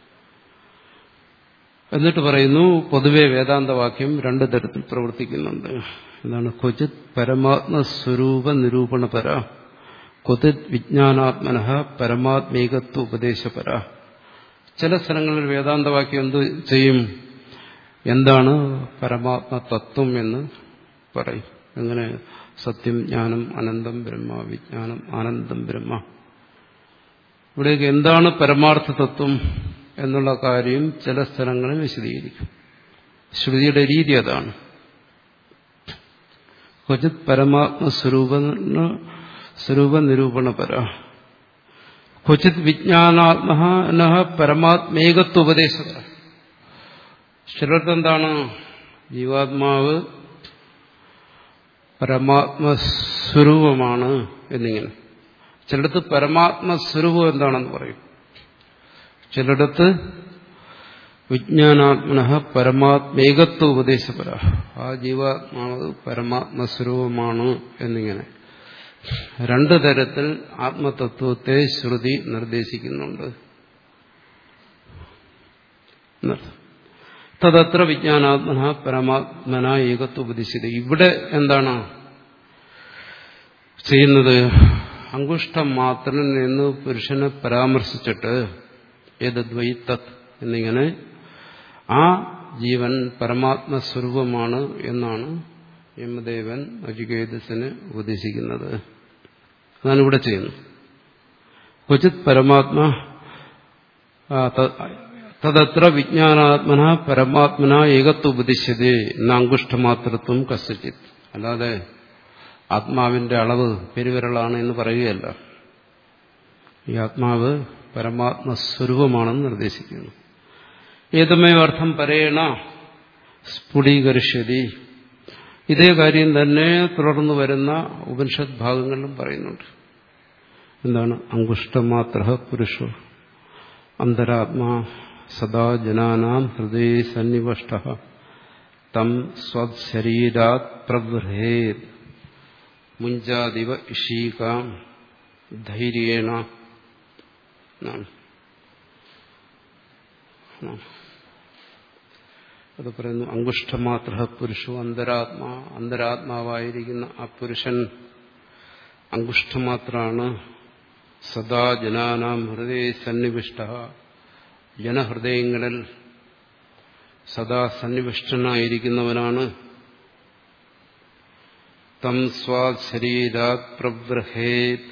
എന്നിട്ട് പറയുന്നു പൊതുവെ വേദാന്തവാക്യം രണ്ടു തരത്തിൽ പ്രവർത്തിക്കുന്നുണ്ട് എന്താണ് ക്വചിത് പരമാത്മസ്വരൂപ നിരൂപണപര ക്വചിത് വിജ്ഞാനാത്മന പരമാത്മീകത്വ ഉപദേശപര ചില സ്ഥലങ്ങളിൽ വേദാന്തവാക്യം എന്ത് ചെയ്യും എന്താണ് പരമാത്മ തത്വം എന്ന് പറയും എങ്ങനെ സത്യം ജ്ഞാനം അനന്തം ബ്രഹ്മ വിജ്ഞാനം ആനന്ദം ബ്രഹ്മ ഇവിടേക്ക് എന്താണ് പരമാർത്ഥ തത്വം എന്നുള്ള കാര്യം ചില സ്ഥലങ്ങളിൽ വിശദീകരിക്കും ശ്രുതിയുടെ രീതി അതാണ് ക്വചിത് പരമാത്മ സ്വരൂപ സ്വരൂപ നിരൂപണപര ക്വചിത് വിജ്ഞാനാത്മന പരമാത്മേകത്വ ഉപദേശകര ചിലർക്കെന്താണ് ജീവാത്മാവ് പരമാത്മസ്വരൂപമാണ് എന്നിങ്ങനെ ചിലടത്ത് പരമാത്മസ്വരൂപം എന്താണെന്ന് പറയും ചിലടത്ത് വിജ്ഞാനാത്മന പരമാത്മേകത്വ ഉപദേശപര ആ ജീവാത്മാവ് പരമാത്മസ്വരൂപമാണ് എന്നിങ്ങനെ രണ്ടു തരത്തിൽ ആത്മതത്വത്തെ ശ്രുതി നിർദ്ദേശിക്കുന്നുണ്ട് തദത്ര വിജ്ഞാനാത്മന പരമാത്മന ഏകത്വ ഉപദേശിച്ചത് ഇവിടെ എന്താണ് ചെയ്യുന്നത് അങ്കുഷ്ടം മാത്രൻ എന്ന് പുരുഷനെ പരാമർശിച്ചിട്ട് ഏതദ്വൈ തത് എന്നിങ്ങനെ ആ ജീവൻ പരമാത്മസ്വരൂപമാണ് എന്നാണ് യമദേവൻ നചികേതസിന് ഉപദേശിക്കുന്നത് അതാണ് ഇവിടെ ചെയ്യുന്നത് ക്വചിത് പരമാത്മ തദത്ര വിജ്ഞാനാത്മന പരമാത്മന ഏകത്വ ഉപദേശിച്ചതേ എന്ന അങ്കുഷ്ടമാത്രത്വം കസ്യചിത് അല്ലാതെ ആത്മാവിന്റെ അളവ് പെരുവിരളാണ് എന്ന് പറയുകയല്ല ഈ ആത്മാവ് പരമാത്മസ്വരൂപമാണെന്ന് നിർദ്ദേശിക്കുന്നു ഏതമേവ അർത്ഥം പരേണ സ്ഫുടീകരിഷ്യതി ഇതേ കാര്യം തന്നെ തുടർന്ന് വരുന്ന ഉപനിഷത് ഭാഗങ്ങളിലും പറയുന്നുണ്ട് എന്താണ് അങ്കുഷ്ടമാത്ര പുരുഷ അന്തരാത്മാ സദാ ജനാനാം ഹൃദയ സന്നിവഷ്ട തം സ്വശരീരാത് പ്രവൃഹേത് മുഞ്ചാദിവ ഇഷീകാം ധൈര്യേണ അത് പറയുന്നു അങ്കുഷ്ടമാത്ര പുരുഷു അന്തരാത്മാ അന്തരാത്മാവായിരിക്കുന്ന ആ പുരുഷൻ അങ്കുഷ്ടമാത്രാണ് സദാ ജനാനാം ഹൃദയ സന്നിവിഷ്ട ജനഹൃദയങ്ങളിൽ സദാ സന്നിവിഷ്ടനായിരിക്കുന്നവനാണ് തം സ്വാത് ശരീരാത് പ്രവൃഹേത്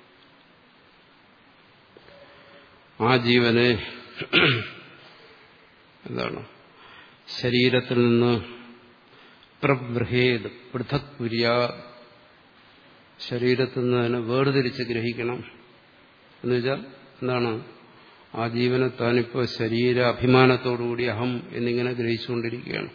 ആ ജീവനെ എന്താണ് ശരീരത്തിൽ നിന്ന് പ്രവൃഹേത് പൃഥക് കുര്യാ ശരീരത്തിൽ നിന്ന് അതിനെ വേർതിരിച്ച് ഗ്രഹിക്കണം എന്നുവെച്ചാൽ എന്താണ് ആ ജീവനെ താനിപ്പോൾ ശരീര അഭിമാനത്തോടുകൂടി അഹം എന്നിങ്ങനെ ഗ്രഹിച്ചുകൊണ്ടിരിക്കുകയാണ്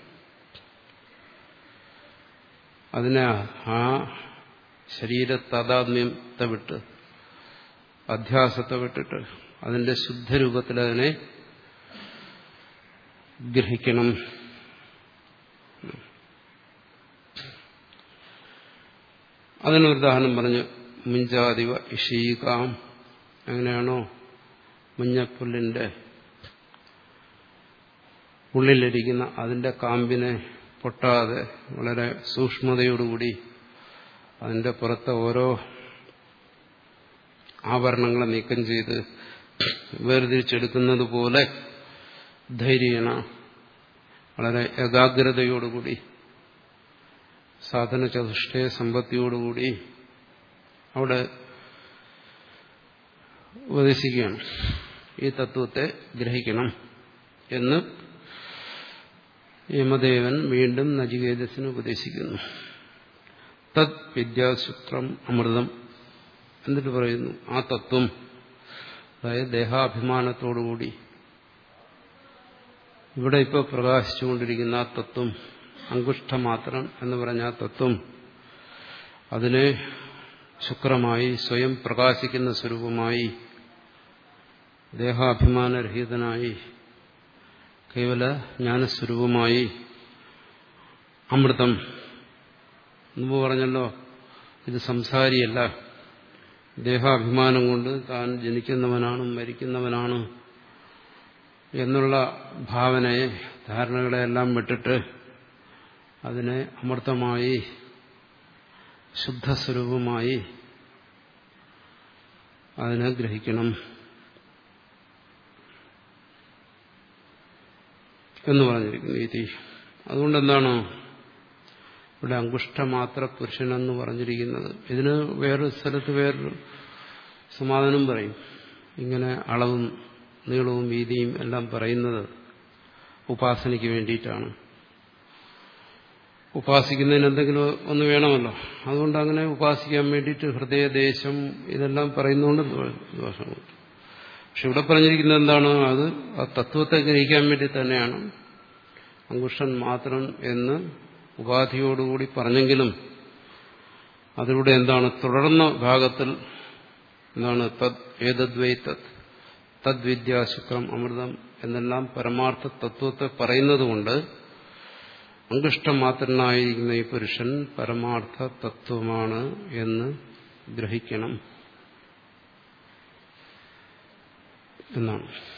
അതിനെ ആ ശരീര താതാത്മ്യത്തെ വിട്ട് അധ്യാസത്തെ വിട്ടിട്ട് അതിന്റെ ശുദ്ധരൂപത്തിൽ അതിനെ ഗ്രഹിക്കണം അതിനൊരുദാഹരണം പറഞ്ഞു മുഞ്ചാതിവ ഇഷീകാം എങ്ങനെയാണോ മുഞ്ഞപ്പുല്ലിന്റെ ഉള്ളിലിരിക്കുന്ന അതിന്റെ കാമ്പിനെ പൊട്ടാതെ വളരെ സൂക്ഷ്മതയോടുകൂടി അതിന്റെ പുറത്തെ ഓരോ ആഭരണങ്ങളെ നീക്കം ചെയ്ത് വേർതിരിച്ചെടുക്കുന്നത് പോലെ ധൈര്യണ വളരെ ഏകാഗ്രതയോടുകൂടി സാധന ചതുഷ്ടയ സമ്പത്തിയോടുകൂടി അവിടെ ഉപദേശിക്കുകയാണ് ഈ തത്വത്തെ ഗ്രഹിക്കണം എന്ന് യമദേവൻ വീണ്ടും നചികേതസിന് ഉപദേശിക്കുന്നു തത് വിദ്യാസൂത്രം അമൃതം എന്നിട്ട് പറയുന്നു ആ തത്വം അതായത് ദേഹാഭിമാനത്തോടുകൂടി ഇവിടെ ഇപ്പോൾ പ്രകാശിച്ചുകൊണ്ടിരിക്കുന്ന ആ തത്വം അങ്കുഷ്ടമാത്രം എന്ന് പറഞ്ഞ ആ തത്വം അതിനെ ശുക്രമായി സ്വയം പ്രകാശിക്കുന്ന സ്വരൂപമായി ദേഹാഭിമാനരഹിതനായി കേവല ജ്ഞാനസ്വരൂപമായി അമൃതം മുമ്പ് പറഞ്ഞല്ലോ ഇത് സംസാരിയല്ല ദേഹാഭിമാനം കൊണ്ട് താൻ ജനിക്കുന്നവനാണ് മരിക്കുന്നവനാണ് എന്നുള്ള ഭാവനയെ ധാരണകളെല്ലാം വിട്ടിട്ട് അതിനെ അമൃതമായി ശുദ്ധസ്വരൂപമായി അതിനെ ഗ്രഹിക്കണം എന്ന് പറഞ്ഞിരിക്കുന്നു ഇതി അതുകൊണ്ട് എന്താണ് ഇവിടെ അങ്കുഷ്ടമാത്ര പുരുഷനെന്ന് പറഞ്ഞിരിക്കുന്നത് ഇതിന് വേറൊരു സ്ഥലത്ത് വേറൊരു സമാധാനം പറയും ഇങ്ങനെ അളവും നീളവും വീതിയും എല്ലാം പറയുന്നത് ഉപാസനയ്ക്ക് വേണ്ടിയിട്ടാണ് ഉപാസിക്കുന്നതിന് എന്തെങ്കിലും ഒന്ന് വേണമല്ലോ അതുകൊണ്ട് അങ്ങനെ ഉപാസിക്കാൻ വേണ്ടിയിട്ട് ഹൃദയദേശം ഇതെല്ലാം പറയുന്നതുകൊണ്ട് ദോഷമുണ്ട് പക്ഷെ ഇവിടെ പറഞ്ഞിരിക്കുന്നത് എന്താണ് അത് ആ തത്വത്തെ ഗ്രഹിക്കാൻ വേണ്ടി തന്നെയാണ് അങ്കുഷൻ മാത്രം എന്ന് ഉപാധിയോടുകൂടി പറഞ്ഞെങ്കിലും അതിലൂടെ എന്താണ് തുടർന്ന ഭാഗത്തിൽ എന്താണ് തത് ഏതദ്വൈ തത് തദ്വിദ്യാശുക്രം അമൃതം എന്നെല്ലാം പരമാർത്ഥ തത്വത്തെ പറയുന്നതുകൊണ്ട് അങ്കുഷ്ടമാത്രനായിരിക്കുന്ന ഈ പുരുഷൻ പരമാർത്ഥ തത്വമാണ് എന്ന് ഗ്രഹിക്കണം എന്നാണ്